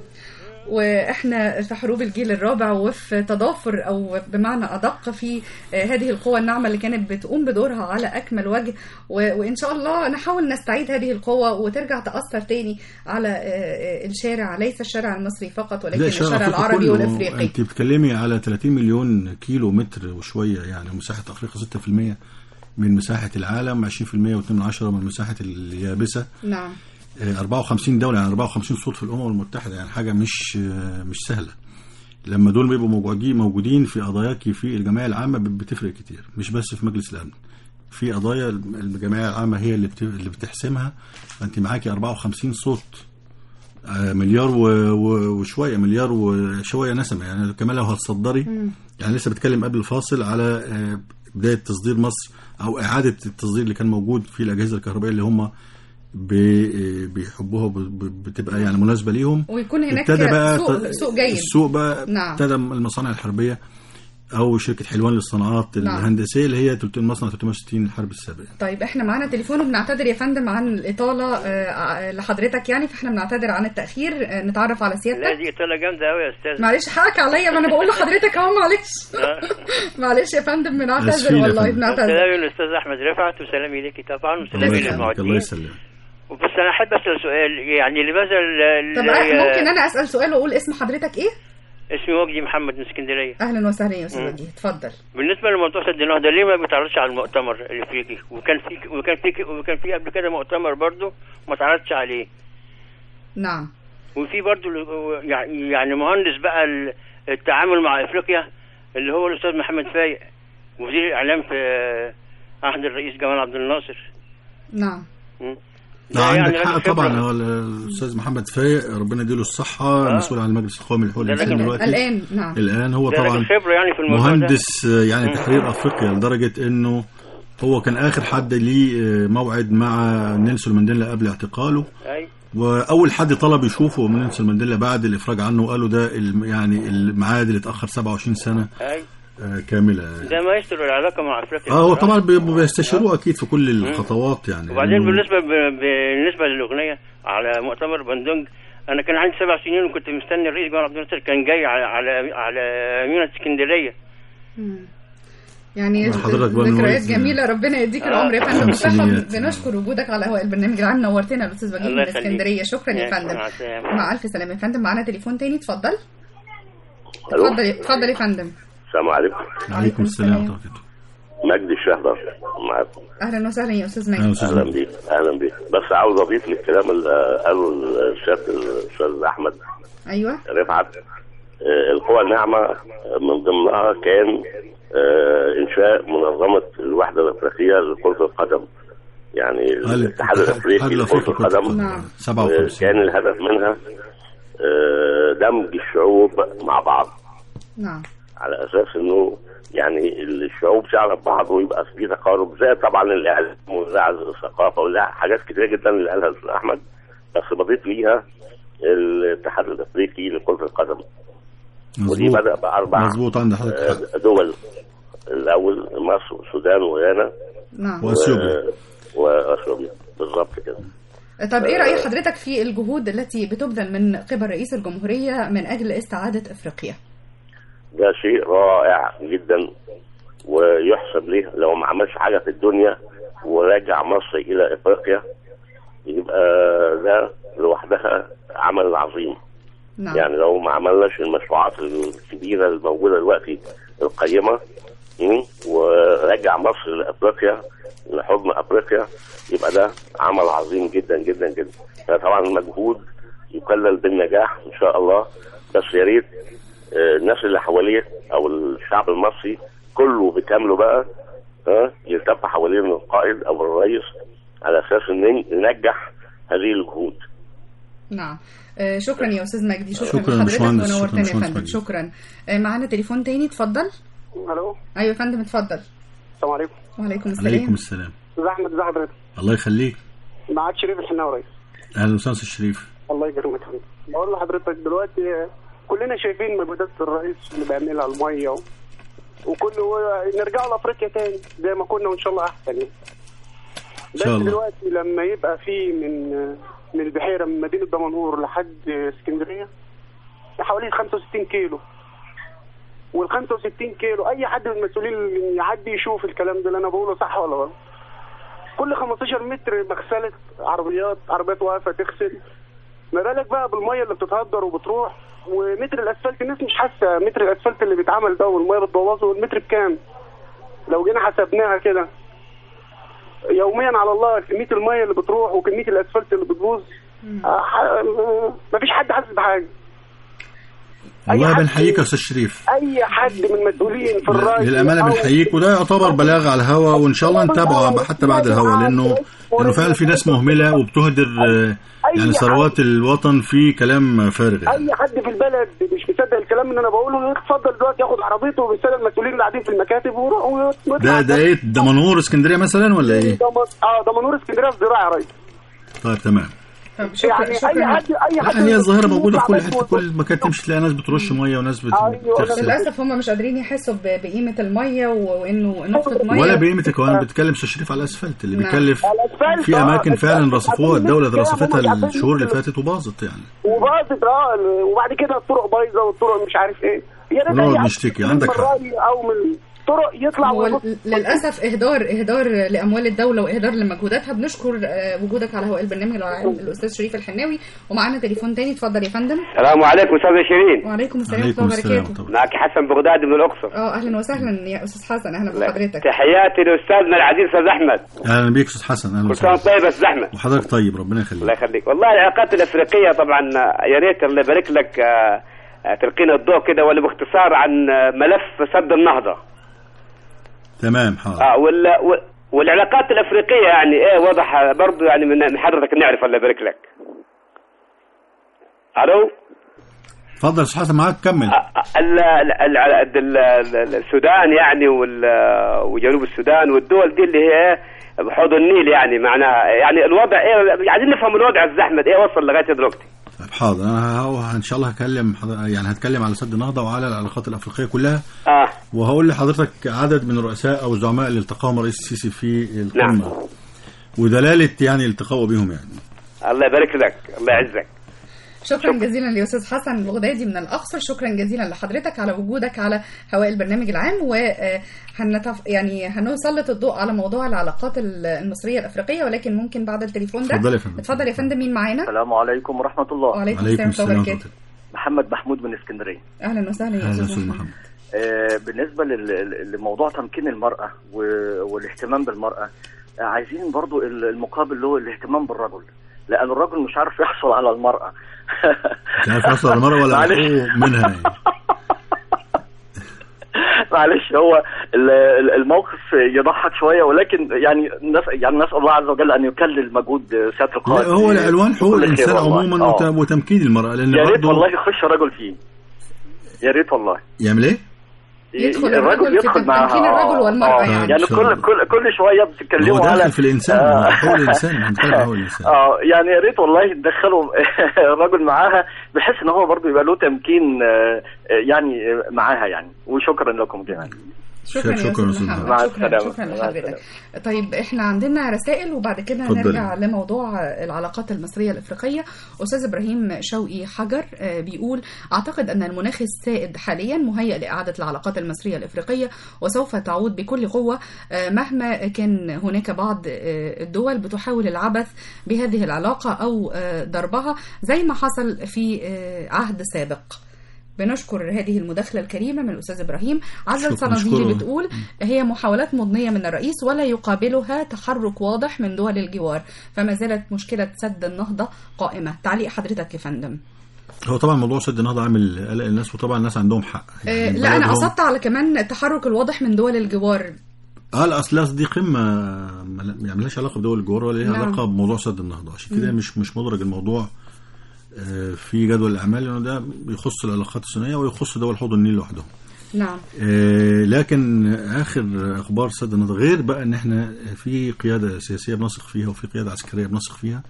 واحنا في حروب الجيل الرابع وفي تضافر او بمعنى ادق في آه، هذه القوى الناعمه اللي كانت بتقوم بدورها على اكمل وجه و- وان شاء الله نحاول نستعيد هذه القوه وترجع تاثر تاني على آه، آه، الشارع ليس الشارع المصري فقط ولكن لا، الشارع أفريقيا العربي كله. والافريقي انت بتتكلمي على 30 مليون كيلو متر وشويه يعني مساحه افريقيا 6% من مساحه العالم 20% و2 من مساحه اليابسه نعم آه، 54 دوله يعني 54 صوت في الامم المتحده يعني حاجه مش آه، مش سهله لما دول بيبقوا موجودين موجودين في قضاياك في الجمعيه العامه بتفرق كتير مش بس في مجلس الامن في قضايا الجمعيه العامه هي اللي بت- اللي بتحسمها فانت معاكي 54 صوت آه، مليار و- و- وشويه مليار وشويه نسمه يعني كمان لو هتصدري يعني لسه بتكلم قبل الفاصل على آه، بدايه تصدير مصر او اعاده التصدير اللي كان موجود في الاجهزه الكهربائيه اللي هم بي- بيحبوها وب- ب- بتبقى يعني مناسبه ليهم ويكون هناك ابتدى بقى سوق, ت- سوق جيد السوق بقى نعم. ابتدى المصانع الحربيه او شركه حلوان للصناعات نعم. الهندسيه اللي هي 300 مصنع 360 الحرب السابقه طيب احنا معانا تليفون وبنعتذر يا فندم عن الاطاله آه، لحضرتك يعني فاحنا بنعتذر عن التاخير آه، نتعرف على لا سيادتك دي اطلاله جامده قوي يا استاذ معلش حقك عليا ما انا بقول لحضرتك اهو معلش معلش يا فندم بنعتذر آسفين يا والله فندم. بنعتذر سلامي للاستاذ احمد رفعت وسلامي ليكي طبعا الله وسلامي يسلمك الله للمعدين يسلمك بس انا احب اسال سؤال يعني لماذا ال- طب ال- أه، ممكن انا اسال سؤال واقول اسم حضرتك ايه اسمي وجدي محمد من اسكندريه اهلا وسهلا يا استاذ وجيه اتفضل بالنسبه لموضوع سد النهضه ليه ما بيتعرضش على المؤتمر الافريقي وكان في وكان في وكان في قبل كده مؤتمر برضه ما اتعرضش عليه نعم وفي برضه ال- يعني يعني مهندس بقى ال- التعامل مع افريقيا اللي هو الاستاذ محمد فايق وزير الاعلام في عهد الرئيس جمال عبد الناصر نعم م. لا ده عندك يعني حق راجل طبعا خبرة. هو الاستاذ محمد فايق ربنا يديله الصحه مسؤول عن المجلس القومي لحقوق ده الانسان راجل- دلوقتي الان نعم الان هو ده طبعا راجل خبره يعني في الموضوع ده. مهندس آه، يعني تحرير افريقيا لدرجه انه هو كان اخر حد ليه آه، موعد مع نيلسون مانديلا قبل اعتقاله اي واول حد طلب يشوفه من نيلسون مانديلا بعد الافراج عنه وقالوا ده الم- يعني الميعاد اللي اتاخر 27 سنه اي آه، كامله ده ما يستر العلاقه مع افريقيا اه هو بصراحة. طبعا بي- بيستشيروه اكيد في كل الخطوات يعني وبعدين إنه- بالنسبه ب- بالنسبه للاغنيه على مؤتمر بندونج انا كان عندي سبع سنين وكنت مستني الرئيس جمال عبد الناصر كان جاي على على على ميناء اسكندريه يعني حضرتك بقى ذكريات نورت- جميله ربنا يديك العمر يا فندم خمس والصحه سنوات. بنشكر وجودك على هواء البرنامج العام نورتنا الاستاذ وجيه الله من يخليك. اسكندريه شكرا يا ماشي، فندم مع السلامة. مع الف سلامه يا فندم معانا تليفون تاني اتفضل الو اتفضل اتفضل يا فندم السلام عليكم عليكم السلام ورحمه الله مجدي الشهدر معاكم اهلا وسهلا يا استاذ أهلا مجدي وسهلا. اهلا بيك اهلا بيك بس عاوز اضيف للكلام اللي قاله الشاب الاستاذ احمد ايوه رفعت آه، القوى الناعمه من ضمنها كان آه، انشاء منظمه الوحده الافريقيه لكره القدم يعني الاتحاد الافريقي لكره القدم نعم. 57 كان الهدف منها آه، دمج الشعوب مع بعض نعم على اساس انه يعني الشعوب تعرف بعض ويبقى في تقارب زي طبعا الاعلام وزي الثقافه ولا حاجات كتيره جدا اللي قالها الاستاذ احمد بس بضيف ليها الاتحاد الافريقي لكره القدم ودي مظبوط بدا باربع مظبوط عند حضرتك حق. آه، دول الاول مصر والسودان وغانا نعم واثيوبيا و- واثيوبيا بالظبط كده طب ايه راي حضرتك في الجهود التي بتبذل من قبل رئيس الجمهوريه من اجل استعاده افريقيا ده شيء رائع جدا ويحسب ليه لو ما عملش حاجه في الدنيا ورجع مصر الى افريقيا يبقى ده لوحدها عمل عظيم نعم يعني لو ما عملناش المشروعات الكبيره الموجوده دلوقتي القيمه م? ورجع مصر لافريقيا لحضن افريقيا يبقى ده عمل عظيم جدا جدا جدا طبعا المجهود يكلل بالنجاح ان شاء الله بس يا ريت آه، الناس اللي حواليه او الشعب المصري كله بكامله بقى ها يلتف حوالين القائد او الرئيس على اساس ان ننجح هذه الجهود نعم آه، شكرا يا استاذ مجدي شكرا, شكراً لحضرتك باشمهندس، ونورتنا شكراً يا باشمهندس فندم مجدي. شكرا آه، معانا تليفون تاني اتفضل الو ايوه يا فندم اتفضل السلام عليكم وعليكم عليكم السلام السلام استاذ احمد ازي حضرتك الله يخليك معاك شريف الحناوي رئيس اهلا وسهلا أستاذ الشريف الله يكرمك حبيبي بقول لحضرتك دلوقتي آه، كلنا شايفين مجهودات الرئيس اللي بيعملها على الميه و... وكل و... نرجع لافريقيا تاني زي ما كنا وان شاء الله احسن يعني بس شاء الله. دلوقتي لما يبقى في من آه، من البحيره من مدينه دمنهور لحد آه، اسكندريه حوالي 65 كيلو وال 65 كيلو اي حد من المسؤولين اللي يعدي يشوف الكلام ده اللي انا بقوله صح ولا غلط كل 15 متر مغسله عربيات عربيات واقفه تغسل ما بالك بقى بالميه اللي بتتهدر وبتروح ومتر الاسفلت الناس مش حاسه متر الاسفلت اللي بيتعمل ده والميه بتبوظه والمتر بكام لو جينا حسبناها كده يوميا على الله كميه الميه اللي بتروح وكميه الاسفلت اللي بتبوظ آه، ح- ما فيش حد حاسس بحاجه والله حد- بنحييك يا استاذ شريف اي حد من المسؤولين في الرأي للامانه أو- بنحييك وده يعتبر بلاغ على الهوا وان شاء الله نتابعه حتى بعد الهوا لانه لانه فعلا في ناس مهمله وبتهدر آه، يعني ثروات الوطن في كلام فارغ يعني. اي حد في البلد مش مصدق الكلام اللي انا بقوله يتفضل دلوقتي ياخد عربيته وبالساده المسؤولين اللي قاعدين في المكاتب ويروح ده ده ايه ده منور اسكندريه مثلا ولا ايه؟ اه ده منور اسكندريه الزراعي يا ريس طيب تمام طب شكرا يعني شكرا اي حد اي حد لا هي الظاهره موجوده في كل يطلع حته بس كل مكان تمشي تلاقي ناس بترش ميه وناس بت- أيوة، بتغسل للاسف هم مش قادرين يحسوا ب- بقيمه الميه و- وانه نقطه ميه ولا بقيمه كمان بتكلم استاذ شريف على الاسفلت اللي نعم. بيكلف الأسفلت، في آه، اماكن فعلا الأسفلت. رصفوها الدوله عارفين رصفتها عارفين الشهور اللي عارفين فاتت وباظت يعني وباظت اه وبعد كده الطرق بايظه والطرق مش عارف ايه يا ريت ونقعد أي حد نشتكي، من عندك حق. الرأي او من الطرق يطلع هو ويبص. للاسف اهدار اهدار لاموال الدوله واهدار لمجهوداتها بنشكر آه، وجودك على هواء البرنامج العام الاستاذ شريف الحناوي ومعانا تليفون تاني اتفضل يا فندم السلام عليكم استاذ شيرين وعليكم السلام عليكم ورحمه الله السلام وبركاته طبعا معك حسن بغدادي من الاقصر اه اهلا وسهلا يا استاذ حسن اهلا بحضرتك تحياتي لاستاذنا العزيز استاذ احمد اهلا بيك استاذ حسن اهلا كل سنه وسهلا وانت طيب يا استاذ احمد وحضرتك طيب ربنا الله يخليك يخليك والله العلاقات الافريقيه طبعا آه، يا ريت الله يبارك لك آه، آه، تلقينا الضوء كده ولا باختصار عن آه، ملف سد النهضه تمام حاضر اه وال و- والعلاقات الافريقيه يعني ايه واضح آه، برضو يعني من من حضرتك نعرف الله يبارك لك الو اتفضل يا استاذ حسن معاك كمل ال- ال- ال- ال- ال- السودان يعني وال- وجنوب السودان والدول دي اللي هي بحوض النيل يعني معناها يعني الوضع ايه عايزين نفهم الوضع يا زحمه ايه وصل لغايه دلوقتي طيب حاضر انا ه- ان شاء الله هكلم حضر- يعني هتكلم على سد النهضه وعلى العلاقات الافريقيه كلها اه وهقول لحضرتك عدد من الرؤساء او الزعماء اللي التقاهم الرئيس السيسي في القمه ودلاله يعني التقائه بهم يعني الله يبارك لك الله يعزك شكرا جزيلا لاستاذ حسن البغدادي من الاقصر شكرا جزيلا لحضرتك على وجودك على هواء البرنامج العام وهنتف يعني هنسلط الضوء على موضوع العلاقات ال- المصريه الافريقيه ولكن ممكن بعد التليفون ده اتفضل يا فندم. اتفضل يا فندم مين معانا السلام عليكم ورحمة الله وعليكم عليكم السلام السلام ورحمه ورحمه الله وبركاته الله محمد محمود من اسكندرية اهلا وسهلا يا اهلا استاذ استاذ محمد محمد آه، بالنسبة لل- لموضوع تمكين المرأة و- والاهتمام بالمرأة آه، عايزين برضو ال- المقابل له الاهتمام بالرجل لأن الرجل مش عارف يحصل على المرأة مش عارف يحصل على المرأة ولا معلش. حقوق منها يعني. معلش هو ال- ال- الموقف يضحك شوية ولكن يعني نس يعني نسأل الله عز وجل أن يكلل مجهود سيادة لا، القائد هو العنوان حقوق بكل خير الانسان والله. عموما آه. وت- وتمكين المرأة لان يا ريت برضه والله يخش رجل فيه يا ريت والله يعمل ايه؟ يدخل الرجل في يدخل تمكين معاها الرجل والمرأة آه. يعني. يعني إن شاء كل الله. كل كل شويه هو بتتكلموا على داخل في الانسان آه. حقوق الانسان احنا بنتكلم عن حقوق الانسان اه يعني يا ريت والله تدخلوا الراجل معاها بحيث ان هو برضه يبقى له تمكين آه، آه، يعني آه، معاها يعني وشكرا لكم جميعا شكرا يا شكراً استاذ أستاذ محمد مع شكرا السلامة. شكرا مع لحضرتك طيب احنا عندنا رسائل وبعد كده اتفضلي. هنرجع لموضوع العلاقات المصريه الافريقيه استاذ ابراهيم شوقي حجر آه، بيقول اعتقد ان المناخ السائد حاليا مهيئ لاعاده العلاقات المصريه الافريقيه وسوف تعود بكل قوه آه، مهما كان هناك بعض آه، الدول بتحاول العبث بهذه العلاقه او آه، ضربها زي ما حصل في آه، عهد سابق بنشكر هذه المداخلة الكريمة من الأستاذ إبراهيم عزل شكراً، صناديلي شكراً. بتقول هي محاولات مضنية من الرئيس ولا يقابلها تحرك واضح من دول الجوار فما زالت مشكلة سد النهضة قائمة تعليق حضرتك يا فندم هو طبعا موضوع سد النهضه عامل قلق الناس وطبعا الناس عندهم حق آه، يعني لا أنا بلدهم- قصدت على كمان التحرك الواضح من دول الجوار اه لا اصل أصل دي قمه ما ما ملهاش علاقه بدول الجوار ولا ليها نعم. علاقه بموضوع سد النهضه عشان كده مم. مش مش مدرج الموضوع آه، في جدول الاعمال لانه ده بيخص العلاقات الثنائيه ويخص دول حوض النيل لوحدهم نعم آه، لكن اخر اخبار سد النهضه غير بقى ان احنا في قياده سياسيه بنثق فيها وفي قياده عسكريه بنثق فيها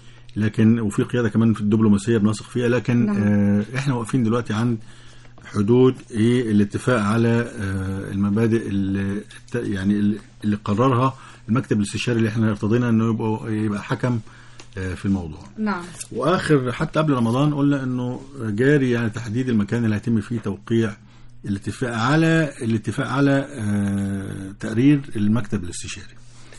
لكن وفي قياده كمان في الدبلوماسيه بنثق فيها لكن نعم. آه، احنا واقفين دلوقتي عند حدود ايه الاتفاق على آه، المبادئ اللي يعني اللي- اللي قررها المكتب الاستشاري اللي احنا ارتضينا انه يبقى يبقى حكم آه، في الموضوع نعم واخر حتى قبل رمضان قلنا انه جاري يعني تحديد المكان اللي هيتم فيه توقيع الاتفاق على الاتفاق على آه، تقرير المكتب الاستشاري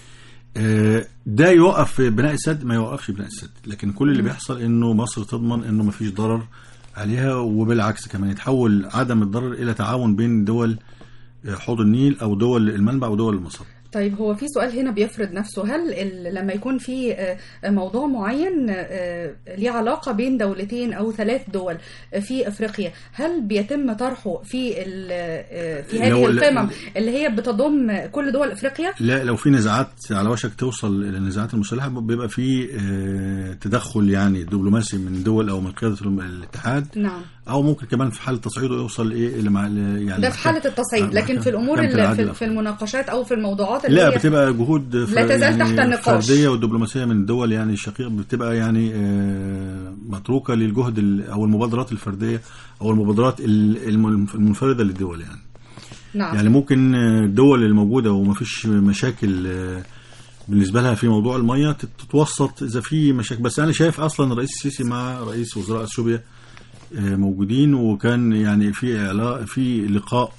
آه، ده يوقف في بناء السد ما يوقفش بناء السد لكن كل اللي مم. بيحصل انه مصر تضمن انه ما فيش ضرر عليها وبالعكس كمان يتحول عدم الضرر الى تعاون بين دول آه، حوض النيل او دول المنبع ودول المصب طيب هو في سؤال هنا بيفرض نفسه هل ال- لما يكون في آه، موضوع معين آه، ليه علاقة بين دولتين أو ثلاث دول في أفريقيا هل بيتم طرحه في ال- آه، في هذه لو- القمم اللي هي بتضم كل دول أفريقيا؟ لا لو في نزاعات على وشك توصل الى النزاعات المسلحه بيبقى في آه، تدخل يعني دبلوماسي من دول او من قياده الم- الاتحاد نعم او ممكن كمان في حاله تصعيده يوصل ايه اللي مع يعني ده في حالة التصعيد لكن في الأمور محكمة اللي العدل في, في المناقشات أو في الموضوعات اللي لا هي بتبقى جهود ف- لا تزال يعني تحت النقاش. فرديه والدبلوماسيه من الدول يعني الشقيقه بتبقى يعني آه، متروكه للجهد ال- او المبادرات الفرديه او المبادرات ال- الم- المنفرده للدول يعني نعم يعني ممكن آه، الدول الموجوده وما فيش مشاكل آه، بالنسبه لها في موضوع الميه تت- تتوسط اذا في مشاكل بس انا شايف اصلا الرئيس السيسي مع رئيس وزراء اثيوبيا آه، موجودين وكان يعني في علاقه في لقاء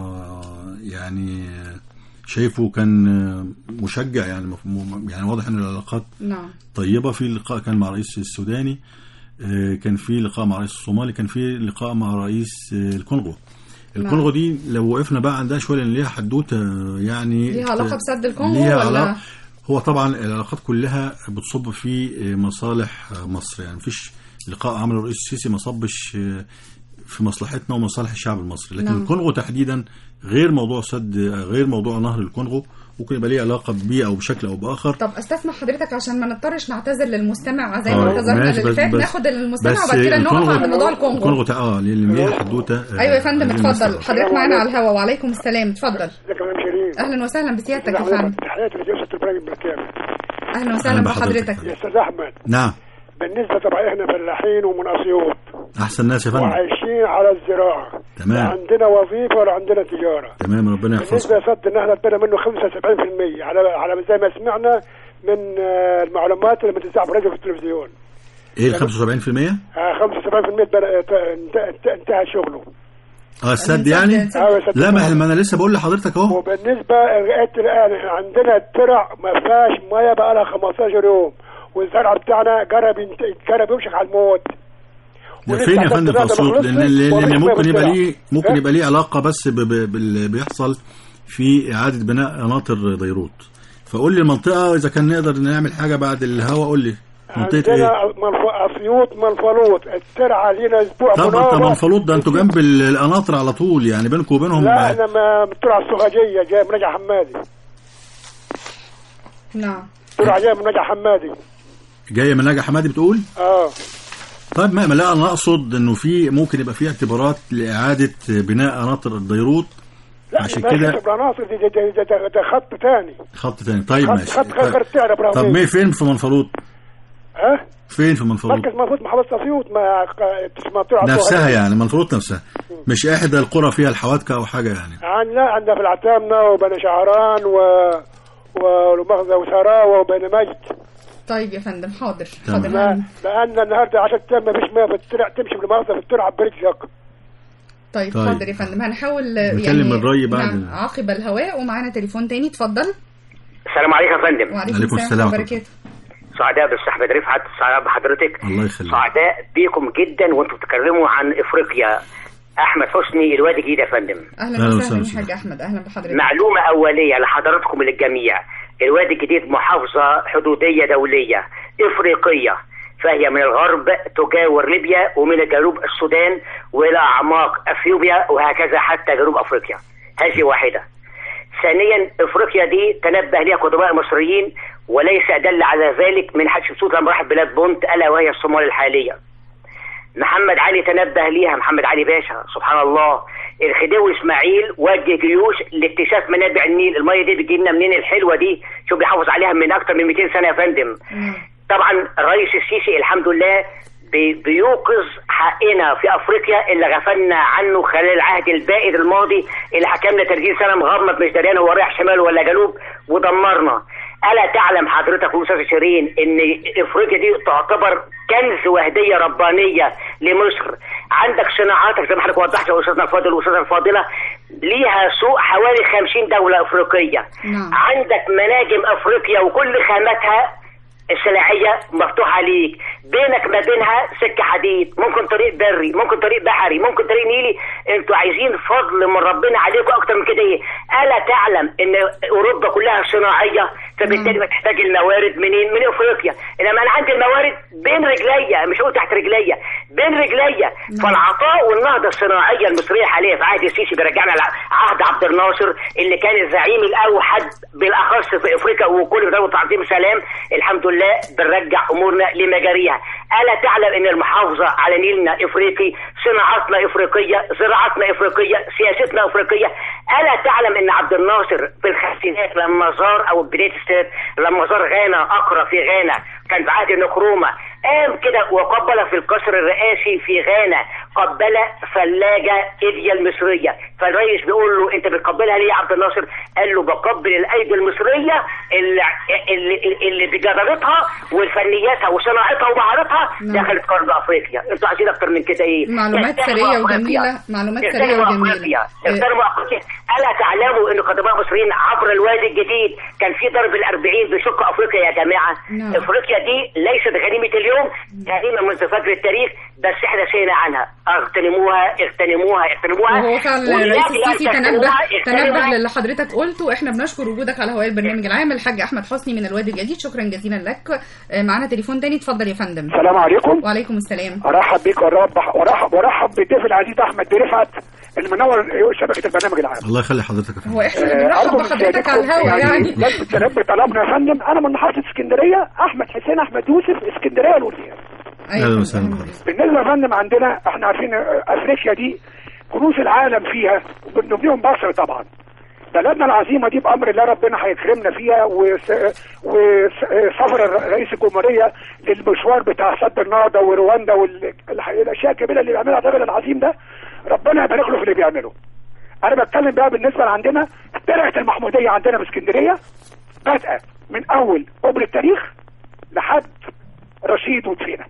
آه، يعني آه، شايفه كان آه، مشجع يعني مفهوم- يعني واضح ان العلاقات نعم طيبه في لقاء كان مع رئيس السوداني آه، كان في لقاء مع رئيس الصومالي كان في لقاء مع رئيس آه، الكونغو الكونغو دي لو وقفنا بقى عندها شويه لان ليها حدوته يعني ليها علاقة بسد الكونغو ليها ولا علاقة هو طبعا العلاقات كلها بتصب في مصالح مصر يعني مفيش لقاء عمله الرئيس السيسي ما صبش في مصلحتنا ومصالح الشعب المصري لكن نعم. الكونغو تحديدا غير موضوع سد غير موضوع نهر الكونغو ممكن يبقى ليه علاقه بيه او بشكل او باخر طب استسمح حضرتك عشان ما نضطرش نعتذر للمستمع زي آه، ما اعتذرنا ماشي، اللي بس- فات بس- ناخد المستمع بس وبعد كده نقف الكونغو- عند موضوع الكونغو الكونغو تع- اه لان ليها حدوته آه، ايوه يا فندم عايزين اتفضل نسمع. حضرتك معانا على الهواء وعليكم السلام اتفضل ازيك يا مدام شيرين اهلا وسهلا بسيادتك يا فندم تحياتي لجلسه البرنامج بالكامل اهلا وسهلا أهلا بحضرتك. بحضرتك يا استاذ احمد نعم بالنسبه طبعا احنا فلاحين ومن اسيوط احسن ناس يا فندم وعايشين على الزراعه لا تمام عندنا وظيفه ولا عندنا تجاره تمام ربنا بالنسبه يحفظك لسد النهر اتبنى منه 75% على على زي ما سمعنا من آه، المعلومات اللي بتذاع في الراديو وفي التلفزيون ايه ال 75% آه، 75% اتبنى- ات- انت- انت- انتهى شغله اه السد يعني أيوة، سد لا ما النهر. ما انا لسه بقول لحضرتك اهو وبالنسبه لغايه الان إحنا عندنا الترع ما فيهاش ميه بقى لها 15 يوم والزرع بتاعنا جرب ينت- جرب يمشي على الموت ده ولسه فين يا عندنا فندم في الزراعة اسيوط ما لان خلصش لان ومفيش مية ممكن يبقى بالزراعة. ليه ممكن ها؟ يبقى ليه علاقه بس ب- ب- باللي بيحصل في اعاده بناء قناطر ديروت فقول لي المنطقه اذا كان نقدر نعمل حاجه بعد الهوا قول لي منطقه عندنا ايه منف- اسيوط منفلوط الترعه لينا اسبوع طب انت مناورة. منفلوط ده انتوا جنب ال- القناطر على طول يعني بينكم وبينهم لا احنا ما الترعه السوهاجيه جايه من نجع حمادي نعم الترعه جايه من نجع حمادي جايه من نجا حمادي بتقول اه طيب ما ما لا انا اقصد انه في ممكن يبقى في اعتبارات لاعاده بناء قناطر الديروت لا عشان ما كده كده العناصر دي, دي, دي, دي, دي, دي خط ثاني خط تاني طيب خط ماشي خط غير الترعه طب ابراهيم مين فين في منفلوط ها فين في منفلوط مركز منفوط محافظه اسيوط ما تسمى الترعه نفسها السوهاجية. يعني منفلوط نفسها مش احدى القرى فيها الحوادكه او حاجه يعني عن لا عندنا في العتامنة وبني شعران و ومغزى وسراوة وبني مجد طيب يا فندم حاضر تمام. حاضر ما بقالنا النهارده 10 ايام ما فيش ميه في الترع تمشي بالمغزى في الترعه برجلك طيب طيب. حاضر يا فندم هنحاول آه، نكلم الري بعد نعم ال- عقب الهواء ومعانا تليفون تاني اتفضل السلام عليكم يا فندم وعليكم عليكم السلام السلام ورحمة الله وبركاته سعداء بالاستاذ احمد رفعت سعداء بحضرتك الله يخليك سعداء بيكم جدا وانتم بتتكلموا عن افريقيا احمد حسني الوادي الجديد يا فندم اهلا أهلا وسهلا وسهلا. يا حاج احمد اهلا بحضرتك معلومة أولية لحضراتكم وللجميع الوادي الجديد محافظة حدودية دولية إفريقية فهي من الغرب تجاور ليبيا ومن الجنوب السودان وإلى أعماق أثيوبيا وهكذا حتى جنوب أفريقيا هذه واحدة ثانيا افريقيا دي تنبه لها قدماء مصريين وليس دل على ذلك من حتشبسوت لما راح بلاد بونت الا وهي الصومال الحاليه محمد علي تنبه ليها محمد علي باشا سبحان الله الخديوي اسماعيل وجه جيوش لاكتشاف منابع النيل الميه دي بتجي لنا منين الحلوه دي شوف بيحافظ عليها من اكتر من 200 سنه يا فندم طبعا الرئيس السيسي الحمد لله بي- بيوقظ حقنا في افريقيا اللي غفلنا عنه خلال العهد البائد الماضي اللي حكمنا 30 سنه مغمض مش دريان هو رايح شمال ولا جنوب ودمرنا الا تعلم حضرتك واستاذ شيرين ان افريقيا دي تعتبر كنز وهديه ربانيه لمصر عندك صناعاتك زي ما حضرتك وضحت يا استاذنا الفاضل واستاذنا الفاضله ليها سوق حوالي 50 دوله افريقيه نعم. عندك مناجم افريقيا وكل خاماتها السلاحيه مفتوحه ليك بينك ما بينها سكه حديد ممكن طريق بري ممكن طريق بحري ممكن طريق نيلي انتوا عايزين فضل من ربنا عليكم اكتر من كده ايه الا تعلم ان اوروبا كلها صناعيه فبالتالي بتحتاج الموارد منين من افريقيا انما انا عندي الموارد بين رجليا مش هقول تحت رجليا بين رجليا فالعطاء والنهضه الصناعيه المصريه حاليا في عهد السيسي بيرجعنا لعهد عبد الناصر اللي كان الزعيم الاوحد بالاخص في افريقيا وكل دوله تعظيم سلام الحمد لله بنرجع امورنا لمجاريها الا تعلم ان المحافظه على نيلنا افريقي صناعاتنا افريقيه زراعتنا افريقيه سياستنا افريقيه الا تعلم ان عبد الناصر في الخمسينات لما زار او بدايه الستينات لما زار غانا اقرا في غانا كان في عهد نكرومه قام كده وقبل في القصر الرئاسي في غانا قبل ثلاجه ايديا المصريه فالرئيس بيقول له انت بتقبلها ليه يا عبد الناصر؟ قال له بقبل الايدي المصريه اللي اللي, اللي بجدارتها وفنياتها وصناعتها ومهارتها نعم. دخلت قاره افريقيا انتوا عايزين اكتر من كده ايه؟ معلومات احترموا سرية أفريقيا. وجميلة معلومات سرية احترموا وجميلة أفريقيا. إيه. احترموا افريقيا الا تعلموا ان قدماء مصريين عبر الوادي الجديد كان في ضرب الأربعين بشق افريقيا يا جماعه نعم. افريقيا دي ليست غنيمه اليوم غنيمه منذ فجر التاريخ بس احنا سينا عنها اغتنموها اغتنموها اغتنموها وهو فعلا الرئيس والناس اللي السيسي تنبه اغتنموها، تنبه اغتنموها. للي حضرتك قلته واحنا بنشكر وجودك على هواء البرنامج العام الحاج احمد حسني من الوادي الجديد شكرا جزيلا لك آه، معانا تليفون تاني اتفضل يا فندم السلام عليكم وعليكم السلام ارحب بيك وارحب وارحب وارحب بالضيف العزيز احمد بن رفعت اللي منور شبكه البرنامج العام الله يخلي حضرتك يا فندم هو احنا اللي بنرحب بحضرتك على الهوا يعني لازم تلبي طلبنا يا فندم انا من محافظه اسكندريه احمد حسين احمد يوسف اسكندريه الوريه اهلا وسهلا بحضرتك بالنسبه يا فندم عندنا احنا عارفين افريقيا دي كنوز العالم فيها وبنبنيهم مصر طبعا بلدنا العظيمه دي بامر الله ربنا هيكرمنا فيها وس- وسفر الر- رئيس الجمهوريه للمشوار بتاع سد النهضه ورواندا والاشياء الكبيره اللي بيعملها الراجل العظيم ده ربنا يبارك له في اللي بيعمله. انا بتكلم بقى بالنسبه لعندنا ترعه المحموديه عندنا في اسكندريه بادئه من اول قبر التاريخ لحد رشيد ودفينه.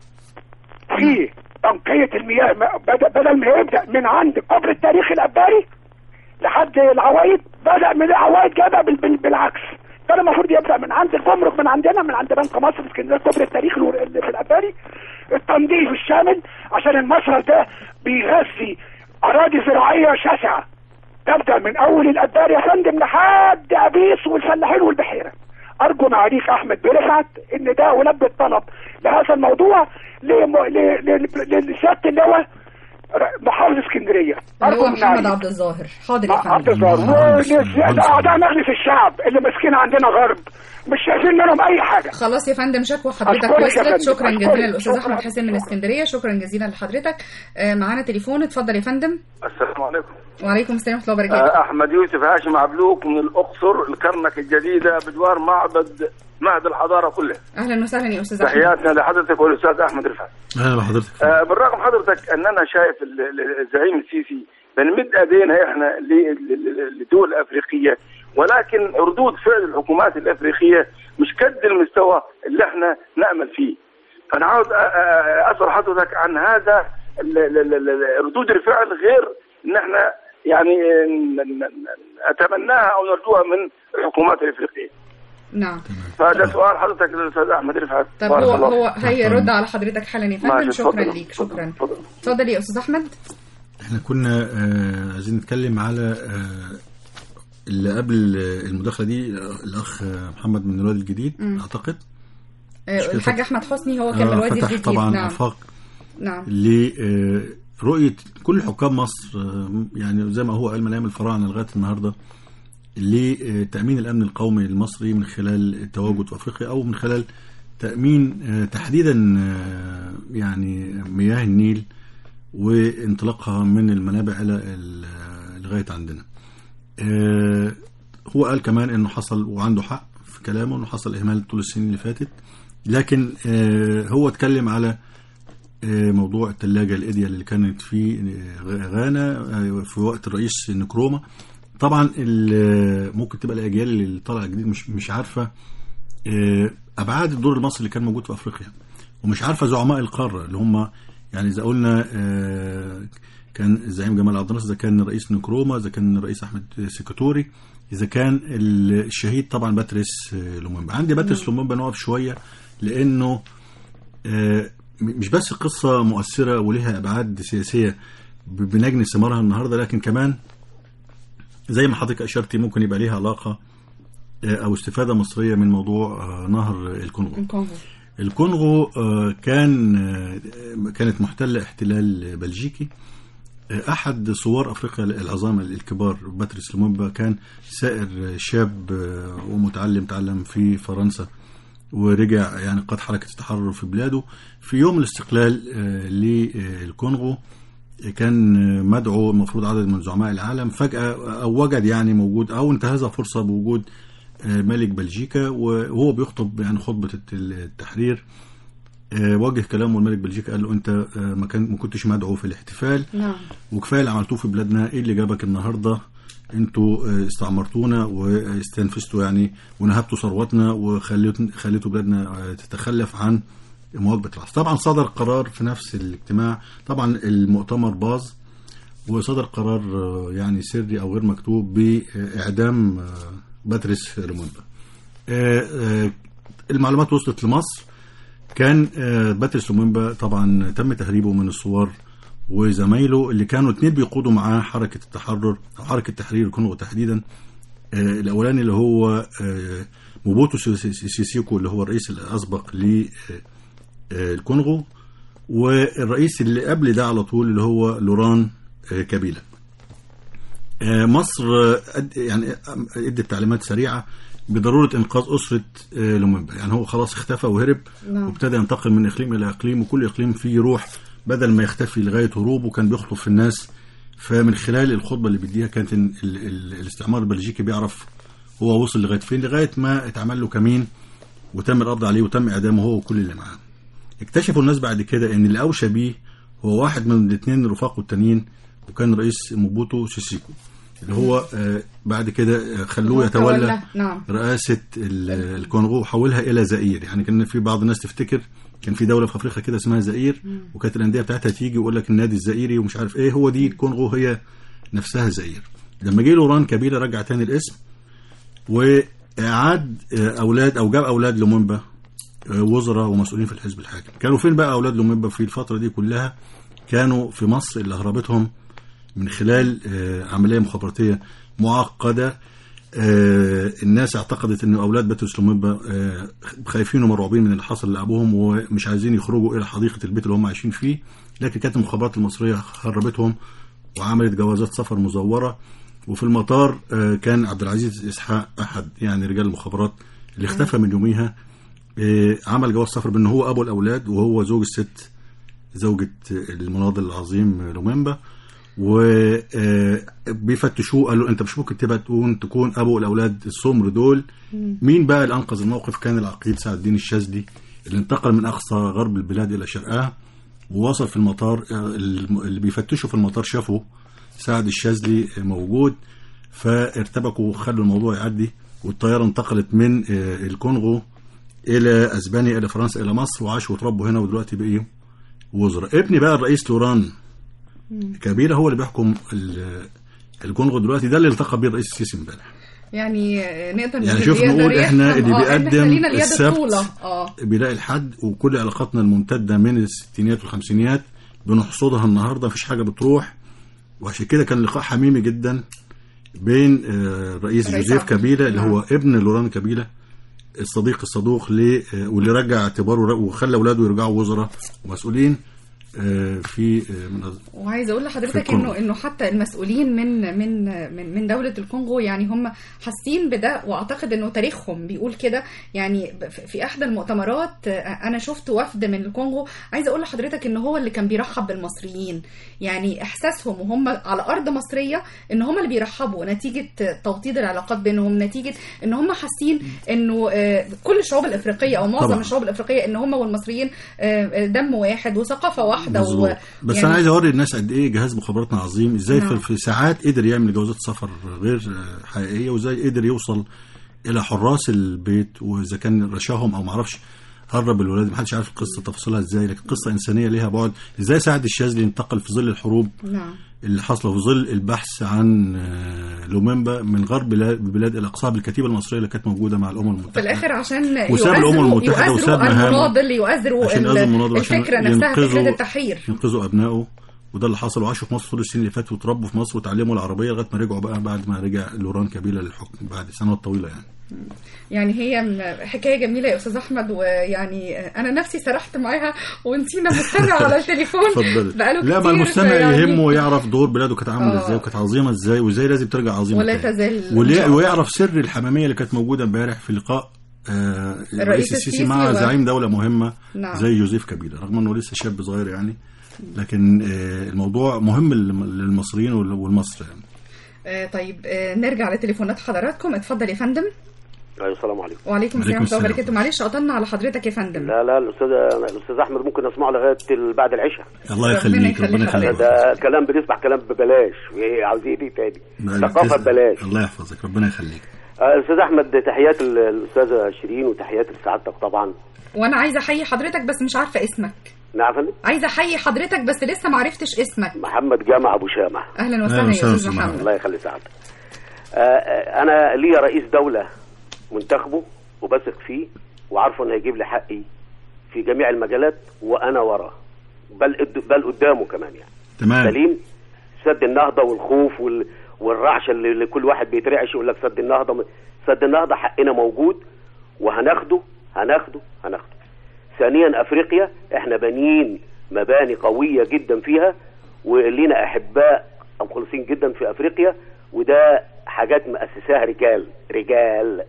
في تنقية المياه ما- بدأ بدل ما يبدأ من عند قبر التاريخ الأباري لحد العوايد بدأ من العوايد جابها بال- بال- بالعكس كان المفروض يبدأ من عند الجمرك من عندنا من عند بنك مصر في اسكندريه قبر التاريخ الور- اللي في الأباري التنظيف الشامل عشان المصرف ده بيغذي أراضي زراعية شاسعة تبدأ من أول الأباري يا فندم لحد أبيس والفلاحين والبحيرة أرجو معاليك أحمد برفعت إن ده ولبي الطلب لهذا الموضوع لم- ل- ل- ل- لسيادة اللواء ر- محافظ اسكندرية اللي هو من محمد معاليك. عبد الظاهر حاضر يا عبد فندم الظاهر ولأعضاء مجلس الشعب اللي ماسكين عندنا غرب مش شايفين منهم أي حاجة خلاص يا فندم شكوى حضرتك أشكرك يا وصلت فندم، شكرا أشكرك. جزيلا للاستاذ شكرا. احمد حسين من اسكندريه شكرا جزيلا لحضرتك آه، معانا تليفون اتفضل يا فندم السلام عليكم وعليكم السلام ورحمه الله وبركاته آه، احمد يوسف هاشم عبلوك من الاقصر الكرنك الجديده بجوار معبد معهد الحضاره كلها اهلا وسهلا يا استاذ احمد تحياتنا لحضرتك والاستاذ احمد رفعت اهلا بحضرتك آه، بالرغم حضرتك اننا شايف ال- ال- الزعيم السيسي بنمد ايدينا احنا ل- ل- للدول الافريقيه ولكن ردود فعل الحكومات الافريقيه مش قد المستوى اللي احنا نامل فيه فانا عاوز أ- أ- اسال حضرتك عن هذا ال- ال- ال- ال- ردود الفعل غير ان احنا يعني ن- ن- اتمناها او نرجوها من الحكومات الافريقيه نعم فهذا سؤال حضرتك للاستاذ احمد رفعت طب بارك هو الله هو فيك. هيرد على حضرتك حالا يا فندم ماشي، شكرا اتفضل، ليك شكرا اتفضل يا استاذ احمد احنا كنا آه عايزين نتكلم على آه اللي قبل المداخله دي آه، الاخ آه، محمد من الوادي الجديد مم. اعتقد آه، الحاج احمد حسني هو كان من آه، الوادي فتح الجديد طبعا نعم افاق نعم لرؤيه كل حكام مصر آه، يعني زي ما هو قال من ايام الفراعنه لغايه النهارده لتامين الامن القومي المصري من خلال التواجد في افريقيا او من خلال تامين آه، تحديدا آه، يعني مياه النيل وانطلاقها من المنابع الى ال- لغايه عندنا. آه، هو قال كمان انه حصل وعنده حق في كلامه انه حصل اهمال طول السنين اللي فاتت لكن آه، هو اتكلم على آه، موضوع الثلاجه الإيديا اللي كانت في آه، غانا آه، في وقت الرئيس نكروما طبعا ال- ممكن تبقى الاجيال اللي طالعه جديد مش مش عارفه آه، ابعاد الدور المصري اللي كان موجود في افريقيا ومش عارفه زعماء القاره اللي هم يعني اذا قلنا آه، كان الزعيم جمال عبد الناصر اذا كان رئيس نكروما اذا كان الرئيس احمد سيكاتوري اذا كان ال- الشهيد طبعا باتريس آه، لومومبا عندي باتريس لومومبا نقف شويه لانه آه، م- مش بس قصه مؤثره ولها ابعاد سياسيه ب- بنجني ثمارها النهارده لكن كمان زي ما حضرتك اشرتي ممكن يبقى ليها علاقه آه، او استفاده مصريه من موضوع آه، نهر الكونغو الكونغو الكونغو آه، كان آه، كانت محتلة احتلال بلجيكي آه، أحد صور أفريقيا العظام الكبار باتريس لومومبا كان سائر شاب آه، ومتعلم تعلم في فرنسا ورجع يعني قاد حركة التحرر في بلاده في يوم الاستقلال آه، للكونغو كان آه، مدعو المفروض عدد من زعماء العالم فجأة أو وجد يعني موجود أو انتهز فرصة بوجود آه، ملك بلجيكا وهو بيخطب يعني خطبة الت- التحرير آه، وجه كلامه الملك بلجيكا قال له انت آه، ما كان ما كنتش مدعو في الاحتفال نعم وكفايه اللي عملتوه في بلادنا ايه اللي جابك النهارده انتوا آه، استعمرتونا واستنفذتوا يعني ونهبتوا ثروتنا وخليتوا خليتوا بلادنا آه، تتخلف عن مواجهه العصر طبعا صدر قرار في نفس الاجتماع طبعا المؤتمر باظ وصدر قرار آه، يعني سري او غير مكتوب باعدام آه، باتريس لومونبا آه، آه، المعلومات وصلت لمصر كان آه، باتريس لومومبا طبعا تم تهريبه من الثوار وزمايله اللي كانوا اتنين بيقودوا معاه حركة التحرر أو حركة تحرير الكونغو تحديدا آه، الأولاني اللي هو آه، موبوتو سيسي- سيسيكو اللي هو الرئيس الأسبق للكونغو والرئيس اللي قبل ده على طول اللي هو لوران آه، كابيلا آه، مصر آه، أد- يعني آه، ادت تعليمات سريعه بضروره انقاذ اسره آه، لومومبا يعني هو خلاص اختفى وهرب نعم. وابتدى ينتقل من اقليم الى اقليم وكل اقليم فيه روح بدل ما يختفي لغايه هروبه كان بيخطب في الناس فمن خلال الخطبه اللي بيديها كانت ال- ال- الاستعمار البلجيكي بيعرف هو وصل لغايه فين لغايه ما اتعمل له كمين وتم القبض عليه وتم اعدامه هو وكل اللي معاه اكتشفوا الناس بعد كده ان اللي اوشى بيه هو واحد من الاثنين رفاقه التانيين وكان رئيس موبوتو سيسيكو اللي هو آه، بعد كده آه، خلوه يتولى تولى. نعم رئاسة ال- الكونغو وحولها إلى زئير يعني كان في بعض الناس تفتكر كان في دولة في أفريقيا كده اسمها زئير وكانت الأندية بتاعتها تيجي ويقول لك النادي الزئيري ومش عارف إيه هو دي الكونغو هي نفسها زئير لما جه لوران كابيلا رجع تاني الاسم وأعاد آه، أولاد أو جاب أولاد لومومبا آه، وزراء ومسؤولين في الحزب الحاكم كانوا فين بقى أولاد لومومبا في الفترة دي كلها كانوا في مصر اللي هربتهم من خلال آه، عملية مخابراتية معقدة آه، الناس اعتقدت ان اولاد باتريس لومومبا آه، خايفين ومرعوبين من اللي حصل لابوهم ومش عايزين يخرجوا الى حديقه البيت اللي هم عايشين فيه لكن كانت المخابرات المصريه هربتهم وعملت جوازات سفر مزوره وفي المطار آه، كان عبد العزيز اسحاق احد يعني رجال المخابرات اللي اختفى من يوميها آه، عمل جواز سفر بان هو ابو الاولاد وهو زوج الست زوجة المناضل العظيم لوميمبا وبيفتشوه قالوا انت مش ممكن تبقى تكون تكون ابو الاولاد السمر دول مين بقى اللي انقذ الموقف كان العقيد سعد الدين الشاذلي اللي انتقل من اقصى غرب البلاد الى شرقها ووصل في المطار آه، اللي بيفتشوا في المطار شافوا سعد الشاذلي موجود فارتبكوا وخلوا الموضوع يعدي والطياره انتقلت من آه، الكونغو الى اسبانيا الى فرنسا الى مصر وعاشوا وتربوا هنا ودلوقتي بقيوا وزراء ابني بقى الرئيس لوران كابيلا هو اللي بيحكم ال- الكونغو دلوقتي ده اللي التقى بيه الرئيس السيسي امبارح يعني آه، نقدر يعني نقول شوف يقدر نقول احنا يفهم- اللي آه، إحنا بيقدم خلينا اليد السبت الطولة اه بيلاقي الحد وكل علاقاتنا الممتده من الستينيات والخمسينيات بنحصدها النهارده مفيش حاجه بتروح وعشان كده كان لقاء حميمي جدا بين آه، الرئيس الرئيس جوزيف عبد- كابيلا اللي نعم. هو ابن لوران كابيلا الصديق الصدوق ل آه، واللي رجع اعتباره ر- وخلى اولاده يرجعوا وزراء ومسؤولين آه، في آه، من أص- وعايزه اقول في لحضرتك الكونغو. انه انه حتى المسؤولين من من من من دوله الكونغو يعني هم حاسين بده واعتقد انه تاريخهم بيقول كده يعني ب- في احدى المؤتمرات آه، انا شفت وفد من الكونغو عايزه اقول لحضرتك ان هو اللي كان بيرحب بالمصريين يعني احساسهم وهم على ارض مصريه ان هم اللي بيرحبوا نتيجه توطيد العلاقات بينهم نتيجه ان هم حاسين انه آه، كل الشعوب الافريقيه او معظم طبعاً. الشعوب الافريقيه ان هم والمصريين آه، آه، دم واحد وثقافه واحده مظبوط بس يعني- انا عايز اوري الناس قد ايه جهاز مخابراتنا عظيم ازاي نعم. في, في ساعات قدر يعمل جوازات سفر غير آه، حقيقيه وازاي قدر يوصل الى حراس البيت واذا كان رشاهم او معرفش هرب الولاد محدش عارف القصه تفاصيلها ازاي لكن قصه انسانيه ليها بعد ازاي ساعد الشاذلي ينتقل في ظل الحروب نعم اللي حاصله في ظل البحث عن آه، لوميمبا من غرب بلاد البلاد الى اقصاها بالكتيبه المصريه اللي كانت موجوده مع الامم المتحده في الاخر عشان وساب الأمم يؤازروا- المتحدة وساب يؤازروا مهامه المناضل يؤازروا عشان ال- يؤازروا المناضل عشان الفكره نفسها ينقذوا- فكره التحرير ينقذوا ابنائه وده اللي حصل وعاشوا في مصر طول السنين اللي فاتوا وتربوا في مصر وتعلموا العربيه لغايه ما رجعوا بقى بعد ما رجع لوران كابيلا للحكم بعد سنوات طويله يعني يعني هي م- حكايه جميله يا استاذ احمد ويعني انا نفسي سرحت معاها ونسينا مستمع على التليفون اتفضل بقاله لا ما كتير المستمع يعني- يهمه يعرف دور بلاده كانت عامله آه. ازاي وكانت عظيمه ازاي وازاي لازم ترجع عظيمه ولا تاني. تزال إن شاء وليه- الله. ويعرف سر الحماميه اللي كانت موجوده امبارح في لقاء آه الرئيس السيسي السيسي مع و- زعيم دوله مهمه نعم. زي جوزيف كابيلا رغم انه لسه شاب صغير يعني لكن آه الموضوع مهم للم- للمصريين وال- والمصر يعني آه، طيب آه، نرجع لتليفونات حضراتكم اتفضل يا فندم ايوه السلام عليكم وعليكم السلام عليكم ورحمه الله السلام. وبركاته معلش قطعنا على حضرتك يا فندم لا لا الاستاذ الاستاذ احمد ممكن اسمعه لغايه ال- بعد العشاء الله يخليك ربنا يخليك ده كلام بنسمع كلام ببلاش ايه عاوزين ايه تاني ثقافه ببلاش الله يحفظك ربنا يخليك آه، استاذ احمد تحيات ال- الاستاذه شيرين وتحيات لسعادتك طبعا وانا عايزه احيي حضرتك بس مش عارفه اسمك نعم يا فندم عايزه احيي حضرتك بس لسه ما عرفتش اسمك محمد جامع ابو شامه اهلا وسهلا يا استاذ محمد الله يخلي سعادتك آه، آه، انا ليا رئيس دوله منتخبه وبثق فيه وعارفه انه هيجيب لي حقي في جميع المجالات وانا وراه بل بل قدامه كمان يعني تمام سليم سد النهضه والخوف وال... والرعشه اللي, اللي كل واحد بيترعش يقول لك سد النهضه سد النهضه حقنا موجود وهناخده هناخده هناخده ثانيا افريقيا احنا بانيين مباني قويه جدا فيها ولينا احباء مخلصين جدا في افريقيا وده حاجات مؤسساها رجال رجال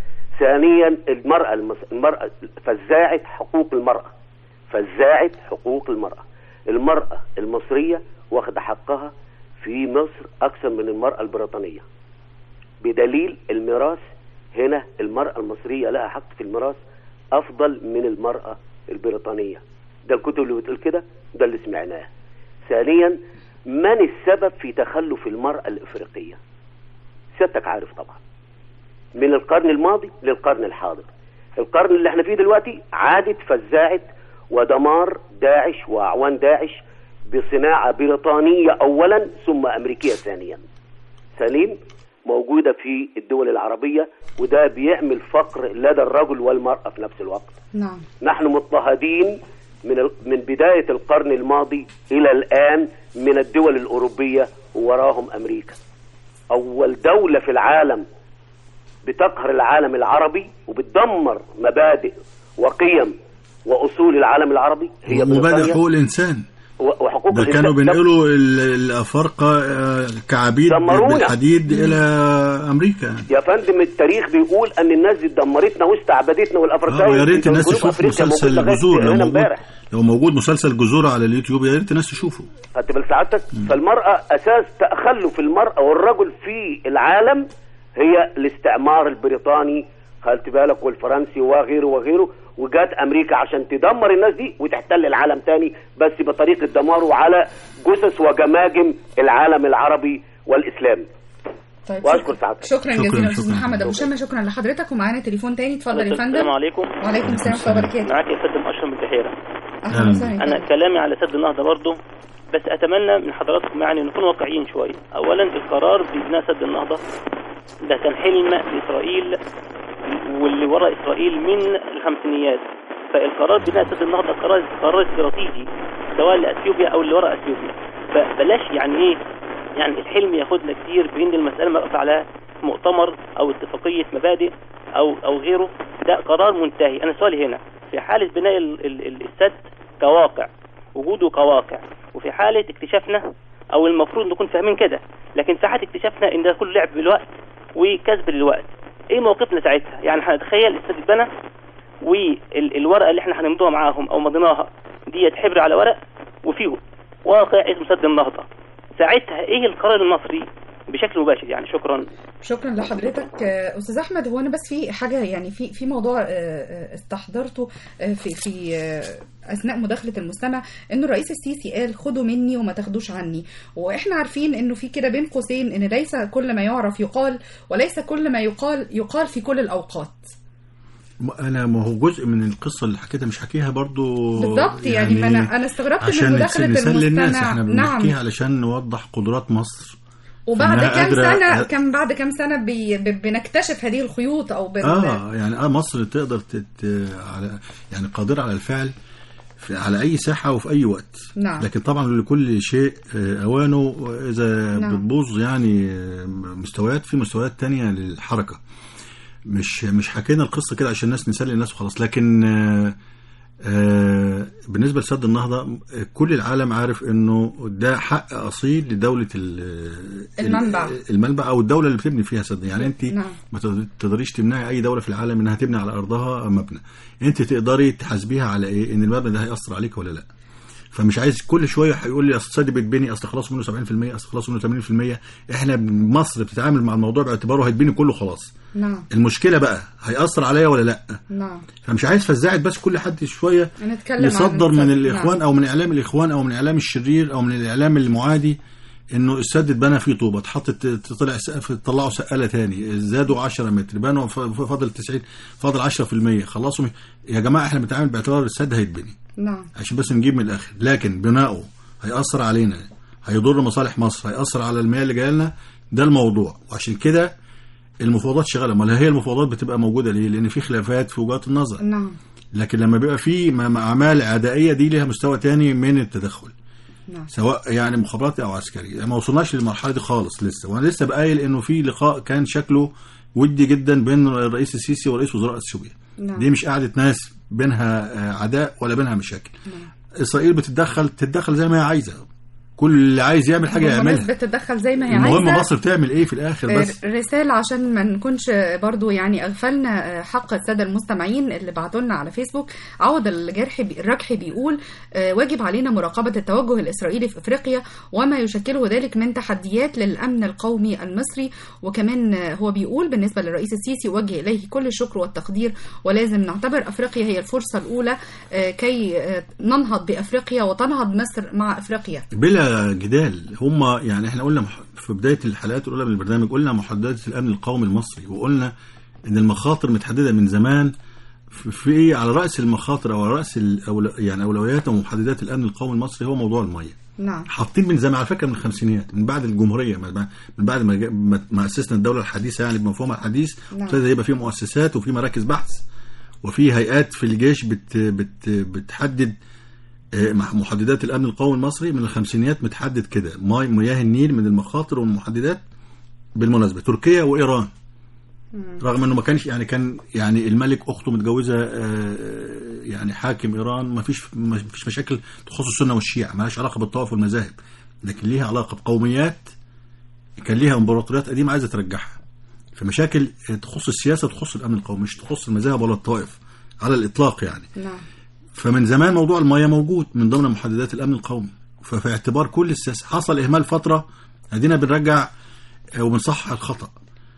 ثانيا المراه المس... المراه فزاعه حقوق المراه فزاعه حقوق المراه المراه المصريه واخده حقها في مصر اكثر من المراه البريطانيه بدليل الميراث هنا المراه المصريه لها حق في الميراث افضل من المراه البريطانيه ده الكتب اللي بتقول كده ده اللي سمعناه ثانيا من السبب في تخلف المراه الافريقيه سيادتك عارف طبعا من القرن الماضي للقرن الحاضر القرن اللي احنا فيه دلوقتي عادت فزاعه ودمار داعش واعوان داعش بصناعه بريطانيه اولا ثم امريكيه ثانيا سليم موجوده في الدول العربيه وده بيعمل فقر لدى الرجل والمراه في نفس الوقت نعم نحن مضطهدين من ال- من بدايه القرن الماضي الى الان من الدول الاوروبيه ووراهم امريكا اول دوله في العالم بتقهر العالم العربي وبتدمر مبادئ وقيم واصول العالم العربي هي ومبادئ بريطانيا حقوق الانسان و- وحقوق ده الإنسان. كانوا ده- بينقلوا ال- الافارقه آه، كعبيد دمرونا. بالحديد الى امريكا يا فندم التاريخ بيقول ان الناس دي دمرتنا واستعبدتنا اه والافريقيين ويا ريت في الناس جنوب تشوف أفريقيا موجود مسلسل لغاية الجذور لو هنا موجود امبارح. لو موجود مسلسل جذور على اليوتيوب يا ريت الناس تشوفه خدت بال سعادتك فالمرأة أساس تخلف المرأة والرجل في العالم هي الاستعمار البريطاني خدت بالك والفرنسي وغيره وغيره وجات أمريكا عشان تدمر الناس دي وتحتل العالم تاني بس بطريقة دماره على جثث وجماجم العالم العربي والإسلامي طيب وأشكر سعادتك شكرا جزيلا استاذ محمد ابو شامه شكرا لحضرتك ومعانا تليفون تاني اتفضل يا فندم السلام عليكم وعليكم السلام ورحمه الله وبركاته معاك يا فندم اشرف من البحيره اهلا وسهلا انا كلامي على سد النهضه برضه بس اتمنى من حضراتكم يعني نكون واقعيين شويه اولا القرار ببناء سد النهضه ده كان حلم لاسرائيل واللي وراء اسرائيل من الخمسينيات فالقرار بناء سد النهضه قرار قرار استراتيجي سواء لاثيوبيا او اللي وراء اثيوبيا فبلاش يعني ايه يعني الحلم ياخدنا كتير بان المساله ما على مؤتمر او اتفاقيه مبادئ او او غيره ده قرار منتهي انا سؤالي هنا في حاله بناء ال- ال- ال- السد كواقع وجوده كواقع وفي حاله اكتشافنا او المفروض نكون فاهمين كده لكن ساعات اكتشافنا ان ده كله لعب بالوقت وكسب للوقت ايه موقفنا ساعتها يعني هنتخيل استاذ بنا والورقه اللي احنا هنمضوها معاهم او مضيناها ديت حبر على ورق وفيه واقع اسمه سد النهضه ساعتها ايه القرار المصري بشكل مباشر يعني شكرا شكرا لحضرتك آه، استاذ احمد هو انا بس في حاجه يعني في في موضوع آه، آه، استحضرته آه، في في آه، اثناء مداخله المستمع انه الرئيس السيسي قال خدوا مني وما تاخدوش عني واحنا عارفين انه في كده بين قوسين ان ليس كل ما يعرف يقال وليس كل ما يقال يقال في كل الاوقات انا ما هو جزء من القصه اللي حكيتها مش حكيها برضو بالضبط يعني, ما انا انا استغربت من عشان مداخله نسلي الناس المستمع احنا نعم بنحكيها علشان نوضح قدرات مصر وبعد فإنها كام قادرة- سنه كم بعد كام سنه بي ب- بنكتشف هذه الخيوط او بن... اه يعني اه مصر تقدر تت على يعني قادره على الفعل في على اي ساحه وفي اي وقت نعم. لكن طبعا لكل شيء آه، اوانه اذا نعم. بتبوظ يعني آه، مستويات في مستويات تانية للحركه مش مش حكينا القصه كده عشان الناس نسلي الناس وخلاص لكن آه، آه، بالنسبه لسد النهضه آه، كل العالم عارف انه ده حق اصيل لدوله ال- المنبع. المنبع او الدوله اللي بتبني فيها سد يعني انت نعم. ما تقدر- تقدريش تمنعي اي دوله في العالم انها تبني على ارضها مبنى انت تقدري تحاسبيها على ايه ان المبنى ده هياثر عليك ولا لا فمش عايز كل شويه هيقول لي اصل السد بيتبني اصل خلاص منه 70% اصل خلاص منه 80% احنا مصر بتتعامل مع الموضوع باعتباره هيتبني كله خلاص نعم المشكله بقى هياثر عليا ولا لا نعم فمش عايز فزاعت بس كل حد شويه نتكلم عن يصدر من السد. الاخوان نعم. او من اعلام الاخوان او من اعلام الشرير او من الاعلام المعادي انه السد اتبنى فيه طوبه اتحطت طلع سقف طلعوا سقاله تاني زادوا 10 متر بنوا ف- فاضل 90 فاضل 10% خلصوا يا جماعه احنا بنتعامل باعتبار السد هيتبني نعم عشان بس نجيب من الاخر لكن بناؤه هيأثر علينا هيضر مصالح مصر هيأثر على المياه اللي جايه لنا ده الموضوع وعشان كده المفاوضات شغاله امال هي المفاوضات بتبقى موجوده ليه؟ لان في خلافات في وجهات النظر نعم لكن لما بيبقى في م- م- اعمال عدائيه دي ليها مستوى تاني من التدخل نعم سواء يعني مخابراتي او عسكري ما وصلناش للمرحله دي خالص لسه وانا لسه بقايل انه في لقاء كان شكله ودي جدا بين الرئيس السيسي ورئيس وزراء اثيوبيا نعم. دي مش قعده ناس بينها آه، عداء ولا بينها مشاكل اسرائيل بتتدخل تتدخل زي ما هي عايزه كل اللي عايز يعمل حاجه الناس يعملها بتتدخل زي ما هي المهم عايزه مصر بتعمل ايه في الاخر بس آه، رسالة عشان ما نكونش برضو يعني أغفلنا آه، حق السادة المستمعين اللي بعتوا لنا على فيسبوك عوض الجرح بي الرجحي بيقول آه، واجب علينا مراقبة التوجه الإسرائيلي في أفريقيا وما يشكله ذلك من تحديات للأمن القومي المصري وكمان آه، هو بيقول بالنسبة للرئيس السيسي وجه إليه كل الشكر والتقدير ولازم نعتبر أفريقيا هي الفرصة الأولى آه، كي آه، ننهض بأفريقيا وتنهض مصر مع أفريقيا بلا جدال هم يعني احنا قلنا مح- في بدايه الحلقات الاولى من البرنامج قلنا محددات الامن القومي المصري وقلنا ان المخاطر متحدده من زمان في- في ايه على راس المخاطر او على راس الأول يعني اولويات ومحددات الامن القومي المصري هو موضوع الميه نعم حاطين من زمان على فكره من الخمسينيات من بعد الجمهوريه ما- من بعد ما جا- ما ما اسسنا الدوله الحديثه يعني بمفهومها الحديث نعم. ابتدى يبقى في مؤسسات وفي مراكز بحث وفي هيئات في الجيش بت بت بتحدد آه، مع محددات الامن القومي المصري من الخمسينيات متحدد كده مي- مياه النيل من المخاطر والمحددات بالمناسبه تركيا وايران رغم انه ما كانش يعني كان يعني الملك اخته متجوزه آه، يعني حاكم ايران ما فيش ما فيش مشاكل تخص السنه والشيعه ما لهاش علاقه بالطوائف والمذاهب لكن ليها علاقه بقوميات كان ليها امبراطوريات قديمه عايزه ترجعها فمشاكل تخص السياسه تخص الامن القومي مش تخص المذاهب ولا الطوائف على الاطلاق يعني نعم فمن زمان موضوع المياه موجود من ضمن محددات الامن القومي ففي اعتبار كل السياسه حصل اهمال فتره ادينا بنرجع آه، وبنصحح الخطا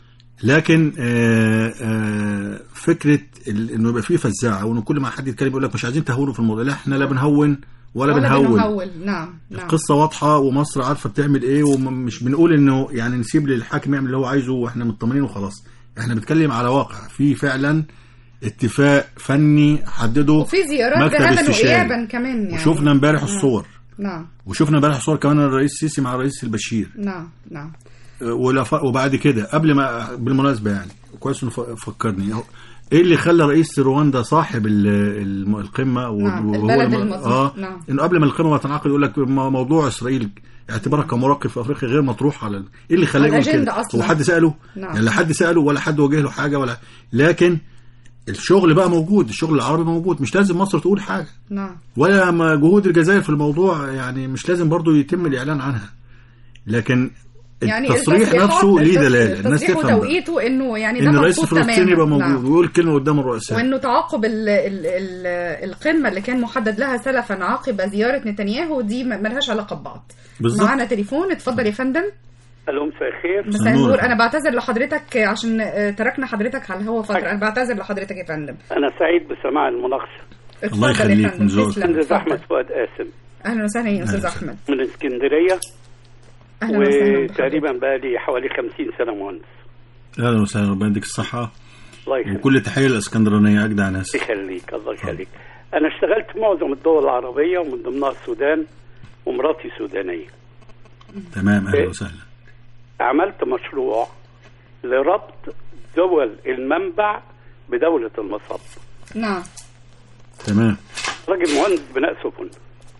لكن آه، آه، فكره ال- انه يبقى فيه فزاعه وانه كل ما حد يتكلم يقول لك مش عايزين تهونوا في الموضوع لا احنا لا بنهون ولا, بنهون بنهول نعم نعم القصه واضحه ومصر عارفه بتعمل ايه ومش بنقول انه يعني نسيب للحاكم يعمل اللي هو عايزه واحنا مطمنين وخلاص احنا بنتكلم على واقع في فعلا اتفاق فني حدده وفي زيارات مكتب ذهابا استشاري. وإيابا كمان يعني وشفنا امبارح نعم. الصور نعم وشفنا امبارح صور كمان الرئيس السيسي مع الرئيس البشير نعم نعم أه، ولف- وبعد كده قبل ما بالمناسبه يعني كويس انه ف- فكرني أهو. ايه اللي خلى رئيس رواندا صاحب ال- الم- القمه و- نعم، وهو البلد لما- المظلوم. اه نعم. انه قبل ما القمه ما تنعقد يقول لك مو- موضوع اسرائيل اعتبارها كمراقب في افريقيا غير مطروح على ال- ايه اللي خلاه على يقول الأجندة كده أصلاً. هو حد ساله نعم. يعني لا حد ساله ولا حد وجه له حاجه ولا لكن الشغل بقى موجود الشغل العربي موجود مش لازم مصر تقول حاجه نعم ولا ما جهود الجزائر في الموضوع يعني مش لازم برضو يتم الاعلان عنها لكن يعني التصريح التصريحات- نفسه ليه التص- دلاله الناس التصريح تفهم ده. وتوقيته انه يعني ده ان الرئيس مظبوط الفلسطيني يبقى تماما موجود نعم. ويقول كلمه قدام الرؤساء وانه تعاقب ال ال ال القمه اللي كان محدد لها سلفا عقب زياره نتنياهو دي ما- ملهاش علاقه ببعض بالظبط. معانا تليفون اتفضل يا فندم الو مساء الخير مساء النور انا بعتذر لحضرتك عشان آه، تركنا حضرتك على الهوا فتره انا بعتذر لحضرتك يا فندم انا سعيد بسماع المناقشه اتفضل يخليك، يا فندم، من ذوقك. تسلم، مهندس اتفضل. احمد فؤاد قاسم اهلا وسهلا يا استاذ احمد من اسكندريه اهلا وسهلا بحضرتك. وتقريبا بقى لي حوالي 50 سنه مهندس اهلا وسهلا ربنا يديك الصحه الله يخليك وكل تحيه للاسكندرانيه اجدع ناس يخليك الله يخليك انا اشتغلت في معظم الدول العربيه ومن ضمنها السودان ومراتي سودانيه تمام اهلا إيه. وسهلا عملت مشروع لربط دول المنبع بدوله المصب نعم تمام راجل مهندس بناء سفن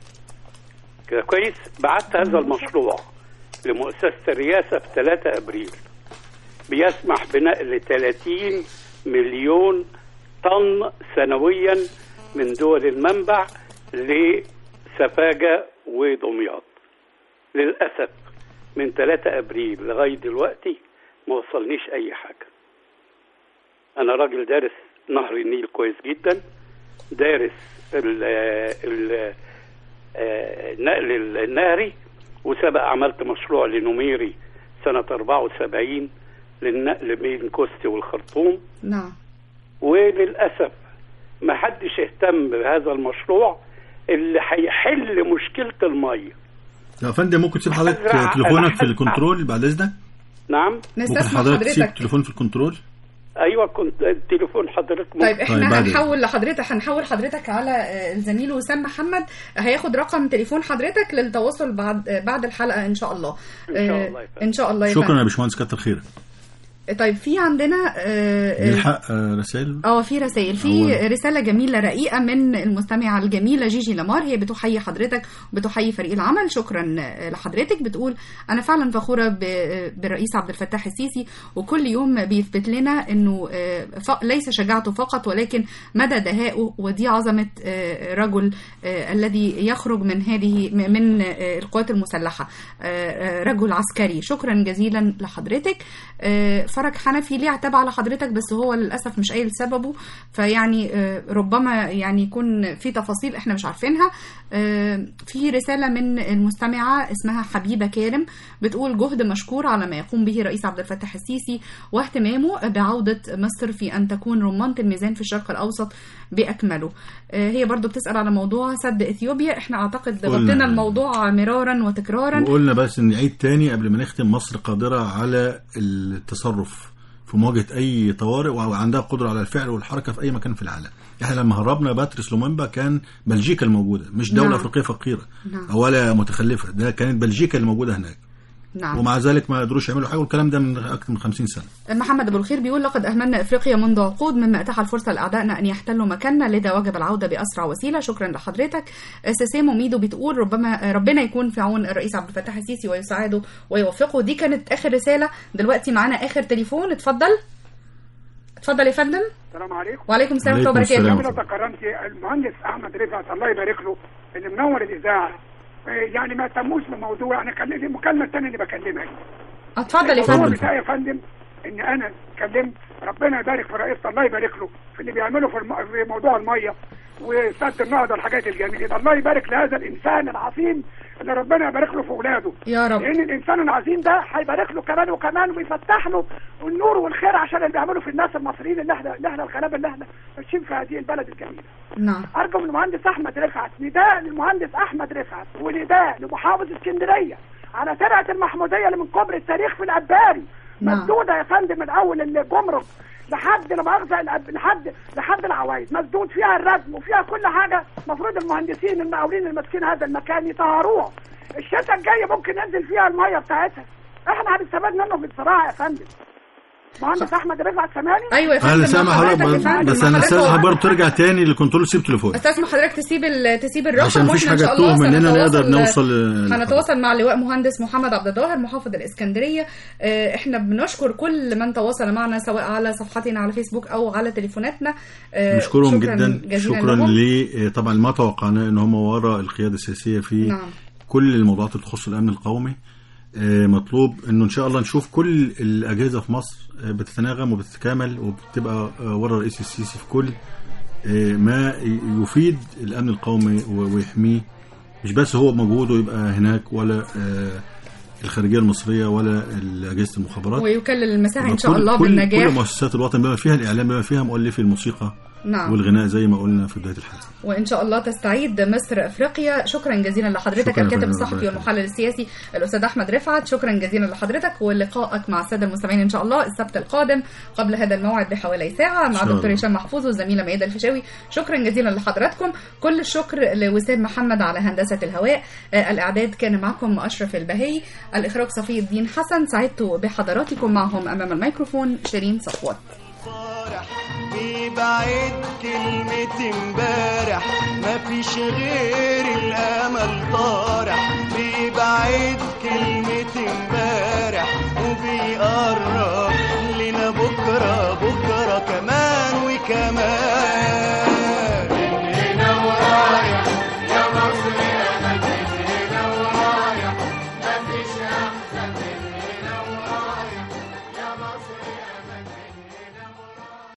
كده كويس بعت هذا المشروع لمؤسسة الرئاسة في 3 أبريل بيسمح بنقل 30 مليون طن سنويا من دول المنبع لسفاجة ودمياط للأسف من 3 أبريل لغاية دلوقتي ما وصلنيش أي حاجة أنا راجل دارس نهر النيل كويس جدا دارس ال ال آه، النقل النهري وسبق عملت مشروع لنميري سنة 74 للنقل بين كوستي والخرطوم نعم وللأسف ما حدش اهتم بهذا المشروع اللي هيحل مشكلة المية يا فندم ممكن تسيب حضرتك أزرع- تليفونك في أنا الكنترول بعد اذنك نعم ممكن حضرتك تسيب تليفون في الكنترول ايوه كنت تليفون حضرتك ممكن. طيب احنا هنحول لحضرتك هنحول حضرتك على آه، الزميل وسام محمد هياخد رقم تليفون حضرتك للتواصل بعد آه، بعد الحلقه ان شاء الله إن شاء آه، الله يا ان شاء الله يا شكرا فندم. يا باشمهندس كتر خيرك طيب في عندنا آه، آه، نلحق آه، رسائل اه في رسائل في رساله جميله رقيقه من المستمعه الجميله جيجي لامار هي بتحيي حضرتك وبتحيي فريق العمل شكرا لحضرتك بتقول انا فعلا فخوره ب- بالرئيس عبد الفتاح السيسي وكل يوم بيثبت لنا انه آه، ف- ليس شجاعته فقط ولكن مدى دهائه ودي عظمه آه، رجل آه، الذي يخرج من هذه م- من آه، القوات المسلحه آه، آه، رجل عسكري شكرا جزيلا لحضرتك آه، فرج حنفي ليه اعتب على حضرتك بس هو للاسف مش قايل سببه فيعني آه، ربما يعني يكون في تفاصيل احنا مش عارفينها آه، في رساله من المستمعه اسمها حبيبه كارم بتقول جهد مشكور على ما يقوم به الرئيس عبد الفتاح السيسي واهتمامه بعوده مصر في ان تكون رمانه الميزان في الشرق الاوسط باكمله آه، هي برضو بتسال على موضوع سد اثيوبيا احنا اعتقد قلنا. غطينا الموضوع مرارا وتكرارا وقلنا بس نعيد تاني قبل ما نختم مصر قادرة على التصرف في مواجهة أي طوارئ وعندها قدرة على الفعل والحركة في أي مكان في العالم احنا لما هربنا باتريس لومبا كان بلجيكا الموجودة مش دولة نعم. أفريقية فقيرة نعم. ولا متخلفة ده كانت بلجيكا الموجودة هناك نعم ومع ذلك ما قدروش يعملوا حاجة والكلام ده من أكثر من 50 سنة محمد ابو الخير بيقول لقد اهملنا افريقيا منذ عقود مما اتاح الفرصه لاعدائنا ان يحتلوا مكاننا لذا وجب العوده باسرع وسيله شكرا لحضرتك سيسيمو ميدو بتقول ربما ربنا يكون في عون الرئيس عبد الفتاح السيسي ويساعده ويوفقه دي كانت اخر رساله دلوقتي معانا اخر تليفون اتفضل اتفضل يا فندم السلام عليكم وعليكم السلام ورحمه الله وبركاته لو تكرمت المهندس احمد رفعت الله يبارك له اللي منور الاذاعه آه، يعني ما اهتموش بالموضوع انا كان لي المكالمه الثانيه اللي بكلمها دي. اتفضل يا الموضوع فندم بتاعي يا فندم ان انا كلمت ربنا يبارك في رئيس الله يبارك له في اللي بيعمله في, الم... في موضوع الميه وسد النهضه الحاجات الجميله الله يبارك لهذا الانسان العظيم اللي ربنا يبارك له في اولاده يا رب. لان الانسان العظيم ده هيبارك له كمان وكمان ويفتح له النور والخير عشان اللي بيعمله في الناس المصريين اللي احنا اللي احنا الغلابه اللي احنا عايشين في هذه البلد الجميله نعم ارجو من المهندس احمد رفعت نداء للمهندس احمد رفعت ونداء لمحافظ اسكندريه على ترعه المحموديه اللي من كبر التاريخ في الاباري نعم. مسدوده يا فندم من اول الجمرك لحد لا مؤاخذه الأب- لحد لحد العوايد مسدود فيها الردم وفيها كل حاجه المفروض المهندسين المقاولين اللي ماسكين هذا المكان يطهروه الشتاء الجاي ممكن ينزل فيها الميه بتاعتها احنا هنستفاد منه بالزراعه يا فندم مهندس احمد رفعت سامعني ايوه يا انا فندم سامع مع حضرتك يا بس- فندم. بس انا حضرتك استاذ هو- برضه ترجع تاني للكنترول سيب تليفون استسمح حضرتك تسيب ال- تسيب الرقم عشان مفيش واحنا ان حاجة شاء الله تتوه مننا نقدر سنتواصل- نوصل ل- هنتواصل مع اللواء مهندس محمد عبد الظاهر محافظ الاسكندريه آه، احنا بنشكر كل من تواصل معنا سواء على صفحتنا على فيسبوك او على تليفوناتنا آه، نشكرهم شكراً جدا جزيلا شكرا لهم. ل طبعا ما توقعناه ان هم وراء القياده السياسيه في نعم. كل الموضوعات اللي تخص الامن القومي آه، مطلوب انه ان شاء الله نشوف كل الاجهزه في مصر آه، بتتناغم وبتتكامل وبتبقى آه، ورا الرئيس السيسي في كل آه، ما ي- يفيد الامن القومي و- ويحميه مش بس هو مجهوده يبقى هناك ولا آه، الخارجيه المصريه ولا اجهزه المخابرات ويكلل المساعي ان شاء كل- الله كل بالنجاح كل مؤسسات الوطن بما فيها الاعلام بما فيها مؤلفي الموسيقى نعم. والغناء زي ما قلنا في بدايه الحلقه وان شاء الله تستعيد مصر افريقيا شكرا جزيلا لحضرتك شكراً الكاتب فندم، الصحفي ربنا والمحلل السياسي الاستاذ احمد رفعت شكرا جزيلا لحضرتك ولقائك مع الساده المستمعين ان شاء الله السبت القادم قبل هذا الموعد بحوالي ساعه إن مع شاء دكتور الله. هشام محفوظ والزميله ميادة الفيشاوي شكرا جزيلا لحضراتكم كل الشكر لوسام محمد على هندسه الهواء آه، الاعداد كان معكم اشرف البهي الاخراج صفي الدين حسن سعدت بحضراتكم معهم امام الميكروفون شيرين صفوت بيبعد كلمة امبارح مفيش غير الامل طارح بيبعد كلمة امبارح وبيقرب